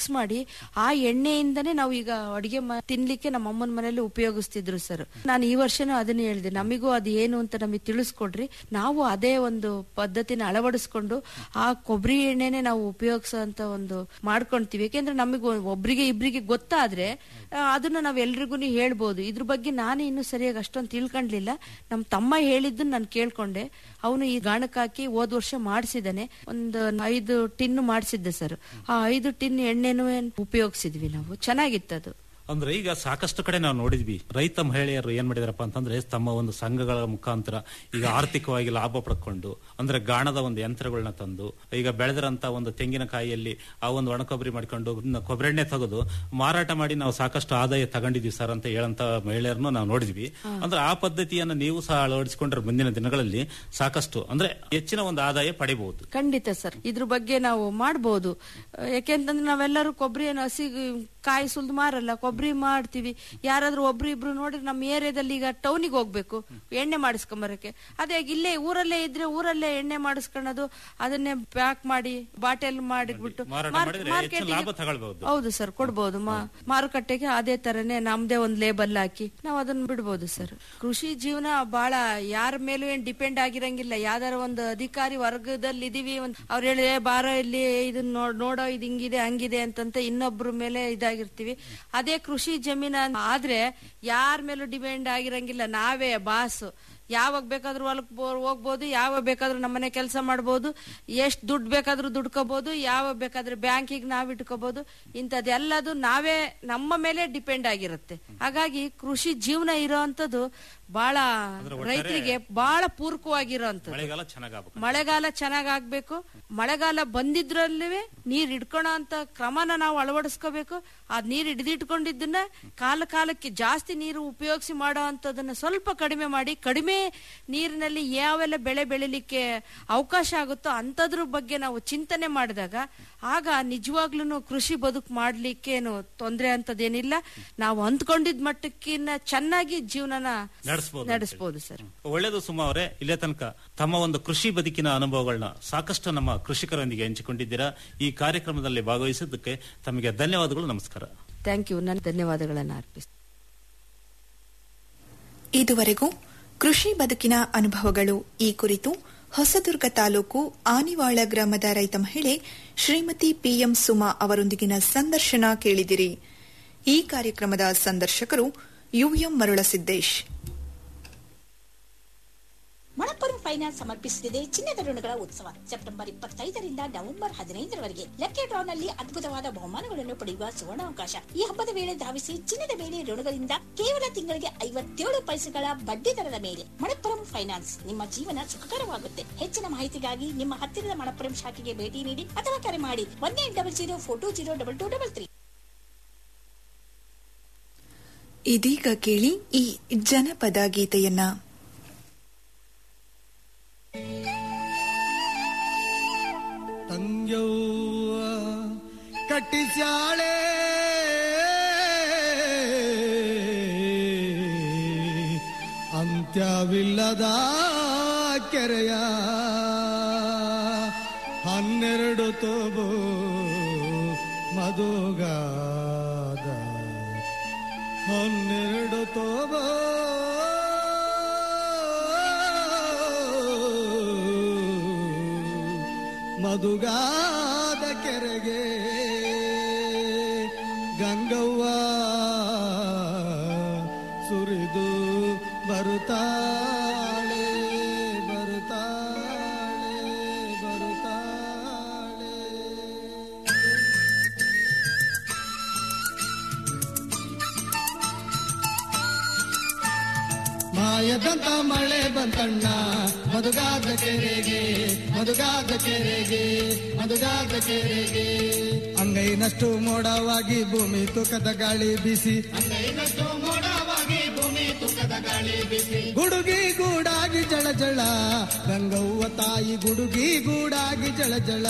ಮಿಕ್ಸ್ ಮಾಡಿ ಆ ಎಣ್ಣೆಯಿಂದನೇ ನಾವು ಈಗ ಅಡಿಗೆ ತಿನ್ಲಿಕ್ಕೆ ನಮ್ಮ ಅಮ್ಮನ ಮನೇಲಿ ಉಪಯೋಗಿಸ್ತಿದ್ರು ಸರ್ ನಾನು ಈ ವರ್ಷನೂ ಅದನ್ನ ಹೇಳಿದೆ ನಮಿಗೂ ಅದು ಏನು ಅಂತ ನಮಗೆ ತಿಳಿಸ್ಕೊಡ್ರಿ ನಾವು ಅದೇ ಒಂದು ಪದ್ಧತಿನ ಅಳವಡಿಸ್ಕೊಂಡು ಆ ಕೊಬ್ಬರಿ ಎಣ್ಣೆನೆ ನಾವು ಉಪಯೋಗಿಸೋಂತ ಒಂದು ಮಾಡ್ಕೊಂತೀವಿ ಯಾಕೆಂದ್ರೆ ನಮಗೆ ಒಬ್ರಿಗೆ ಇಬ್ರಿಗೆ ಗೊತ್ತಾದ್ರೆ ಆ, ಅದನ್ನ ನಾವ್ ಎಲ್ರಿಗೂ ಹೇಳ್ಬೋದು ಇದ್ರ ಬಗ್ಗೆ ನಾನು ಇನ್ನು ಸರಿಯಾಗಿ ಅಷ್ಟೊಂದು ತಿಳ್ಕೊಂಡ್ಲಿಲ್ಲ ನಮ್ಮ ತಮ್ಮ ಹೇಳಿದ್ದನ್ನ ನಾನು ಕೇಳ್ಕೊಂಡೆ ಅವನು ಈ ಗಾಣಕ್ಕೆ ಹಾಕಿ ಹೋದ್ ವರ್ಷ ಮಾಡಿಸಿದಾನೆ ಒಂದು ಐದು ಟಿನ್ ಮಾಡಿಸಿದ್ದೆ ಸರ್ ಆ ಐದು ಟಿನ್ ಎಣ್ಣೆನೂ ಉಪಯೋಗಿಸಿದ್ವಿ ನಾವು ಚೆನ್ನಾಗಿತ್ತದು ಅಂದ್ರೆ ಈಗ ಸಾಕಷ್ಟು ಕಡೆ ನಾವು ನೋಡಿದ್ವಿ ರೈತ ಮಹಿಳೆಯರು ಏನ್ ಮಾಡಿದಾರಪ್ಪ ಅಂತಂದ್ರೆ ತಮ್ಮ ಒಂದು ಸಂಘಗಳ ಮುಖಾಂತರ ಈಗ ಆರ್ಥಿಕವಾಗಿ ಲಾಭ ಪಡ್ಕೊಂಡು ಅಂದ್ರೆ ಗಾಣದ ಒಂದು ಯಂತ್ರಗಳನ್ನ ತಂದು ಈಗ ಬೆಳೆದಿರಂತ ಒಂದು ತೆಂಗಿನಕಾಯಿಯಲ್ಲಿ ಆ ಒಂದು ಒಣ ಕೊಬ್ಬರಿ ಮಾಡ್ಕೊಂಡು ಇನ್ನ ಕೊಬ್ಬರಿ ಎಣ್ಣೆ ತೆಗೆದು ಮಾರಾಟ ಮಾಡಿ ನಾವು ಸಾಕಷ್ಟು ಆದಾಯ ತಗೊಂಡಿದ್ವಿ ಸರ್ ಅಂತ ಹೇಳಂತ ಮಹಿಳೆಯರನ್ನು ನಾವು ನೋಡಿದ್ವಿ ಅಂದ್ರೆ ಆ ಪದ್ಧತಿಯನ್ನ ನೀವು ಸಹ ಅಳವಡಿಸಿಕೊಂಡ್ರೆ ಮುಂದಿನ ದಿನಗಳಲ್ಲಿ ಸಾಕಷ್ಟು ಅಂದ್ರೆ ಹೆಚ್ಚಿನ ಒಂದು ಆದಾಯ ಪಡಿಬಹುದು ಖಂಡಿತ ಸರ್ ಇದ್ರ ಬಗ್ಗೆ ನಾವು ಮಾಡ್ಬೋದು ಅಹ್, ಯಾಕೆಂತಂದ್ರೆ ನಾವೆಲ್ಲರೂ ಕೊಬ್ಬರಿಯನ್ನು ಹಸಿ ಕಾಯಿ ಸುಲ್ದು ಮಾರಲ್ಲ ಕೊಬ್ಬರಿ ಮಾಡ್ತೀವಿ ಯಾರಾದ್ರೂ ಒಬ್ರು ಇಬ್ರು ನೋಡಿದ್ರೆ ನಮ್ಮ ಏರಿಯಾದಲ್ಲಿ ಈಗ ಟೌನಿಗೆ ಹೋಗ್ಬೇಕು ಎಣ್ಣೆ ಮಾಡಿಸ್ಕೊಂಬರಕ್ಕೆ ಅದೇ ಇಲ್ಲೇ ಊರಲ್ಲೇ ಇದ್ರೆ ಊರಲ್ಲೇ ಎಣ್ಣೆ ಮಾಡಿಸ್ಕೊಳ್ಳೋದು ಅದನ್ನೇ ಪ್ಯಾಕ್ ಮಾಡಿ ಬಾಟಲ್ ಮಾಡಿಬಿಟ್ಟು ಮಾರಾಟ ಮಾರ್- ಮಾಡಿದ್ರೆ market ಹೆಚ್ಚಿನ ಗೆ- ಲಾಭ ತಗೊಳ್ಬಹುದು ಹೌದು ಸರ್ ಕೊಡ್ಬೋದು ಮಾ- ಮಾರುಕಟ್ಟೆಗೆ ಅದೇ ತರನೇ ನಮ್ದೇ ಒಂದ್ ಲೇಬಲ್ ಹಾಕಿ ನಾವು ಅದನ್ನ ಬಿಡ್ಬೋದು ಸರ್ ಕೃಷಿ ಜೀವನ ಬಹಳ ಯಾರ ಮೇಲೂ ಏನ್ ಡಿಪೆಂಡ್ ಆಗಿರಂಗಿಲ್ಲ ಯಾವ್ದಾರ ಒಂದು ಅಧಿಕಾರಿ ವರ್ಗದಲ್ಲಿ ಇದೀವಿ ಒಂದ್ ಅವ್ರು ಹೇಳಿ "ಏ, ಬಾರೋ ಇಲ್ಲಿ ಇದನ್ನ ನೋಡ್- ನೋಡೋ ಇದು ಹಿಂಗಿದೆ ಹಂಗಿದೆ ಅಂತಂತ ಇನ್ನೊಬ್ರ ಮೇಲೆ ಇದಾಗಿರ್ತೀವಿ ಅದೇ ಕೃಷಿ ಜಮೀನ ಆದ್ರೆ ಯಾರ ಮೇಲೂ ಡಿಪೆಂಡ್ ಆಗಿರಂಗಿಲ್ಲ ನಾವೇ ಬಾಸ್ ಯಾವಾಗ ಬೇಕಾದ್ರೂ ಹೊಲಕ್ ಬೋ- ಹೋಗ್ಬೋದು ಯಾವಾಗ ಬೇಕಾದ್ರೂ ನಮ್ಮನೆ ಕೆಲಸ ಮಾಡ್ಬೋದು ಎಷ್ಟ್ ದುಡ್ಡು ಬೇಕಾದ್ರೂ ದುಡ್ಕೋಬಹುದು ಯಾವಾಗ ಬೇಕಾದ್ರೆ ಬ್ಯಾಂಕಿಗೆ ನಾವ್ ಇಟ್ಕೋಬಹುದು ಇಂಥದ್ದೆಲ್ಲದು ನಾವೇ ನಮ್ಮ ಮೇಲೆ ಡಿಪೆಂಡ್ ಆಗಿರುತ್ತೆ ಹಾಗಾಗಿ ಕೃಷಿ ಜೀವನ ಇರೋಂಥದ್ದು ಬಹಳ ರೈತರಿಗೆ ಬಹಳ ಪೂರಕವಾಗಿರೋಂಥದ್ದು ಮಳೆಗಾಲ ಚೆನ್ನಾಗಬೇಕು ಮಳೆಗಾಲ ಚೆನ್ನಾಗ್ ಆಗ್ಬೇಕು ಮಳೆಗಾಲ ಬಂದಿದ್ರಲ್ಲೇ ನೀರ್ ಇಡ್ಕೊಳೋ ಅಂತ ಕ್ರಮನ ನಾವು ಅಳವಡಿಸ್ಕೋಬೇಕು ಆ ನೀರ್ ಹಿಡಿದಿಟ್ಕೊಂಡಿದ್ದನ್ನ ಕಾಲ ಕಾಲಕ್ಕೆ ಜಾಸ್ತಿ ನೀರು ಉಪಯೋಗಿಸಿ ಮಾಡೋ ಅಂತದನ್ನ ಸ್ವಲ್ಪ ಕಡಿಮೆ ಮಾಡಿ ಕಡಿಮೆ ನೀರಿನಲ್ಲಿ ಯಾವೆಲ್ಲ ಬೆಳೆ ಬೆಳಿಲಿಕ್ಕೆ ಅವಕಾಶ ಆಗುತ್ತೋ ಅಂತದ್ರ ಬಗ್ಗೆ ನಾವು ಚಿಂತನೆ ಮಾಡಿದಾಗ ಆಗ ನಿಜವಾಗ್ಲೂ ಕೃಷಿ ಬದುಕು ಮಾಡ್ಲಿಕ್ಕೇನು ತೊಂದ್ರೆ ಅಂತದೇನಿಲ್ಲ ನಾವು ಅಂದ್ಕೊಂಡಿದ್ ಮಟ್ಟಕ್ಕಿನ್ನ ಚೆನ್ನಾಗಿ ಜೀವನನ ನಡೆಸ್ಬೋದು ನಡೆಸ್ಬೋದು ಸರ್ ಒಳ್ಳೆಯದು ಸುಮಾ ಅವರೇ ಇಲ್ಲೇ ತನಕ ತಮ್ಮ ಒಂದು ಕೃಷಿ ಬದುಕಿನ ಅನುಭವಗಳನ್ನ ಸಾಕಷ್ಟು ನಮ್ಮ ಕೃಷಿಕರೊಂದಿಗೆ ಹಂಚಿಕೊಂಡಿದ್ದೀರಾ ಈ ಕಾರ್ಯಕ್ರಮದಲ್ಲಿ ಭಾಗವಹಿಸಿದ್ದಕ್ಕೆ ತಮಗೆ ಧನ್ಯವಾದಗಳು ನಮಸ್ಕಾರ ಥ್ಯಾಂಕ್ ಯು ನಾನು ಧನ್ಯವಾದಗಳನ್ನು ಅರ್ಪಿಸ್ತೀನಿ ಇದುವರೆಗೂ ಕೃಷಿ ಬದುಕಿನ ಅನುಭವಗಳು ಈ ಕುರಿತು ಹೊಸದುರ್ಗ ತಾಲೂಕು ಆನಿವಾಳ ಗ್ರಾಮದ ರೈತ ಮಹಿಳೆ ಶ್ರೀಮತಿ ಪಿಎಂ ಸುಮಾ ಅವರೊಂದಿಗಿನ ಸಂದರ್ಶನ ಕೇಳಿದಿರಿ ಈ ಕಾರ್ಯಕ್ರಮದ ಸಂದರ್ಶಕರು ಯುಎಂ ಮರುಳಸಿದ್ದೇಶ್ ಮಣಪ್ಪುರಂ ಫೈನಾನ್ಸ್ ಸಮರ್ಪಿಸುತ್ತಿದೆ ಚಿನ್ನದ ಋಣಗಳ ಉತ್ಸವ ಸೆಪ್ಟೆಂಬರ್ ಇಪ್ಪತ್ತೈದರಿಂದ ನವೆಂಬರ್ ಹದಿನೈದರವರೆಗೆ ಲಕ್ಕಿ ಡ್ರಾನಲ್ಲಿ ಅದ್ಭುತವಾದ ಬಹುಮಾನಗಳನ್ನು ಪಡೆಯುವ ಸುವರ್ಣಾವಕಾಶ ಈ ಹಬ್ಬದ ವೇಳೆ ಧಾವಿಸಿ ಚಿನ್ನದ ಮೇಲೆ ಋಣಗಳಿಂದ ಕೇವಲ ತಿಂಗಳಿಗೆ ಐವತ್ತೇಳು ಪೈಸೆಗಳ ಬಡ್ಡಿ ದರದ ಮೇಲೆ ಮಣಪ್ಪುರಂ ಫೈನಾನ್ಸ್ ನಿಮ್ಮ ಜೀವನ ಸುಖಕರವಾಗುತ್ತೆ ಹೆಚ್ಚಿನ ಮಾಹಿತಿಗಾಗಿ ನಿಮ್ಮ ಹತ್ತಿರದ ಮಣಪ್ಪುರಂ ಶಾಖೆಗೆ ಭೇಟಿ ನೀಡಿ ಅಥವಾ ಕರೆ ಮಾಡಿ one eight double zero four two zero double two double three ಇದೀಗ ಕೇಳಿ ಈ ಜನಪದ ಗೀತೆಯನ್ನ ತಂಗ್ಯವ್ವ ಕಟ್ಟಿಸ್ಯಾಳೆ ಅಂತ್ಯವಿಲ್ಲದ ಕೆರೆಯ ಹನ್ನೆರಡು ತೋಬು ಮಧುಗಾದ ಹನ್ನೆರಡು ತೋಬೋ ಮಧುಗಾದ ಕೆರೆಗೆ ಗಂಗವ್ವ ಸುರಿದು ಬರುತ್ತಾಳೆ ಬರುತ್ತಾಳೆ ಬರುತ್ತಾಳೆ ಮಾಯದಂತ ಮಳೆ ಬಂತಣ್ಣ ಮಧುಗಾದ ಕೆರೆಗೆ ಮಧುಗಾದ ಕೆರೆಗೆ ಮಧುಗಾದ ಕೆರೆಗೆ ಅಂಗೈನಷ್ಟು ಮೋಡವಾಗಿ ಭೂಮಿ ತೂಕದ ಗಾಳಿ ಬೀಸಿ ಅಂಗೈನಷ್ಟು ಮೋಡವಾಗಿ ಭೂಮಿ ತೂಕದ ಗಾಳಿ ಬೀಸಿ ಗುಡುಗಿ ಗೂಡಾಗಿ ಜಳ ಜಳ ಗಂಗವ್ವ ತಾಯಿ ಗುಡುಗಿ ಗೂಡಾಗಿ ಜಳ ಜಳ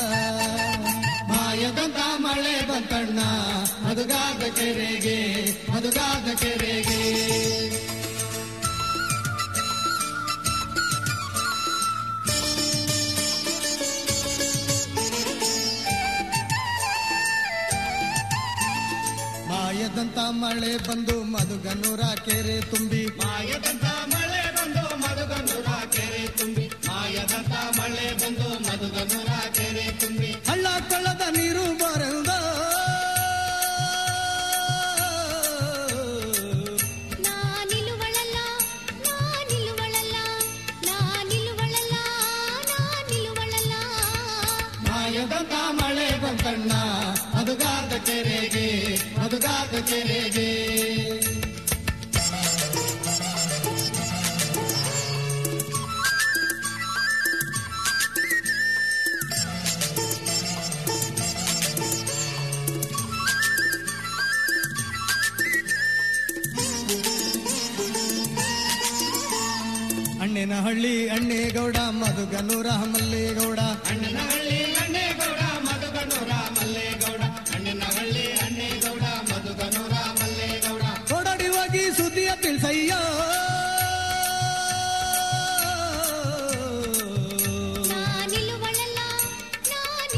ಮಾಯದಂತ ಮಳೆ ಬಂತಣ್ಣ ಮಧುಗಾದ ಕೆರೆಗೆ ಮಧುಗಾದ ಕೆರೆಗೆ ಮಾಯದಂತ ಮಳೆ ಬಂದು ಮಧುಗನೂರ ಕೆರೆ ತುಂಬಿ ಮಾಯದಂತ ಮಳೆ ಬಂದು ಮಧುಗನೂರ ಕೆರೆ ತುಂಬಿ ಮಾಯದಂತ ಮಳೆ ಬಂದು ಮಧುಗನೂರ ಕೆರೆ ತುಂಬಿ ಹಳ್ಳ ಕೊಳ್ಳದ ನೀರು ಬರೆದ ನಾನಿಲುವಳಲ್ಲ ನಾನಿಲುವಳಲ್ಲ ನಾನಿಲುವಳಲ್ಲ ನಾನಿಲುವಳಲ್ಲ ಮಾಯದಂತ ಮಳೆ ಬಂತಣ್ಣ ಮಧುಗಾದ ಕೆರೆಗೆ ಮಧುಗಾದ ಕೆರೆಗೆ ಅಣ್ಣನ ಹಳ್ಳಿ ಅಣ್ಣೇಗೌಡ ಮಧುಗನೂರ ಮಲ್ಲೇಗೌಡ ಅಣ್ಣನ ಹಳ್ಳಿ ಅಣ್ಣೇಗೌಡ ಮಧುಗನೂರ ಮಲ್ಲೇಗೌಡ ಅಣ್ಣನ ಹಳ್ಳಿ ಅಣ್ಣೇಗೌಡ ಮಧುಗನೂರ ಮಲ್ಲೇಗೌಡ ಓಡಾಡಿ ಹೋಗಿ ಸುದ್ದಿಯ ತಿಳಿಸಯ್ಯ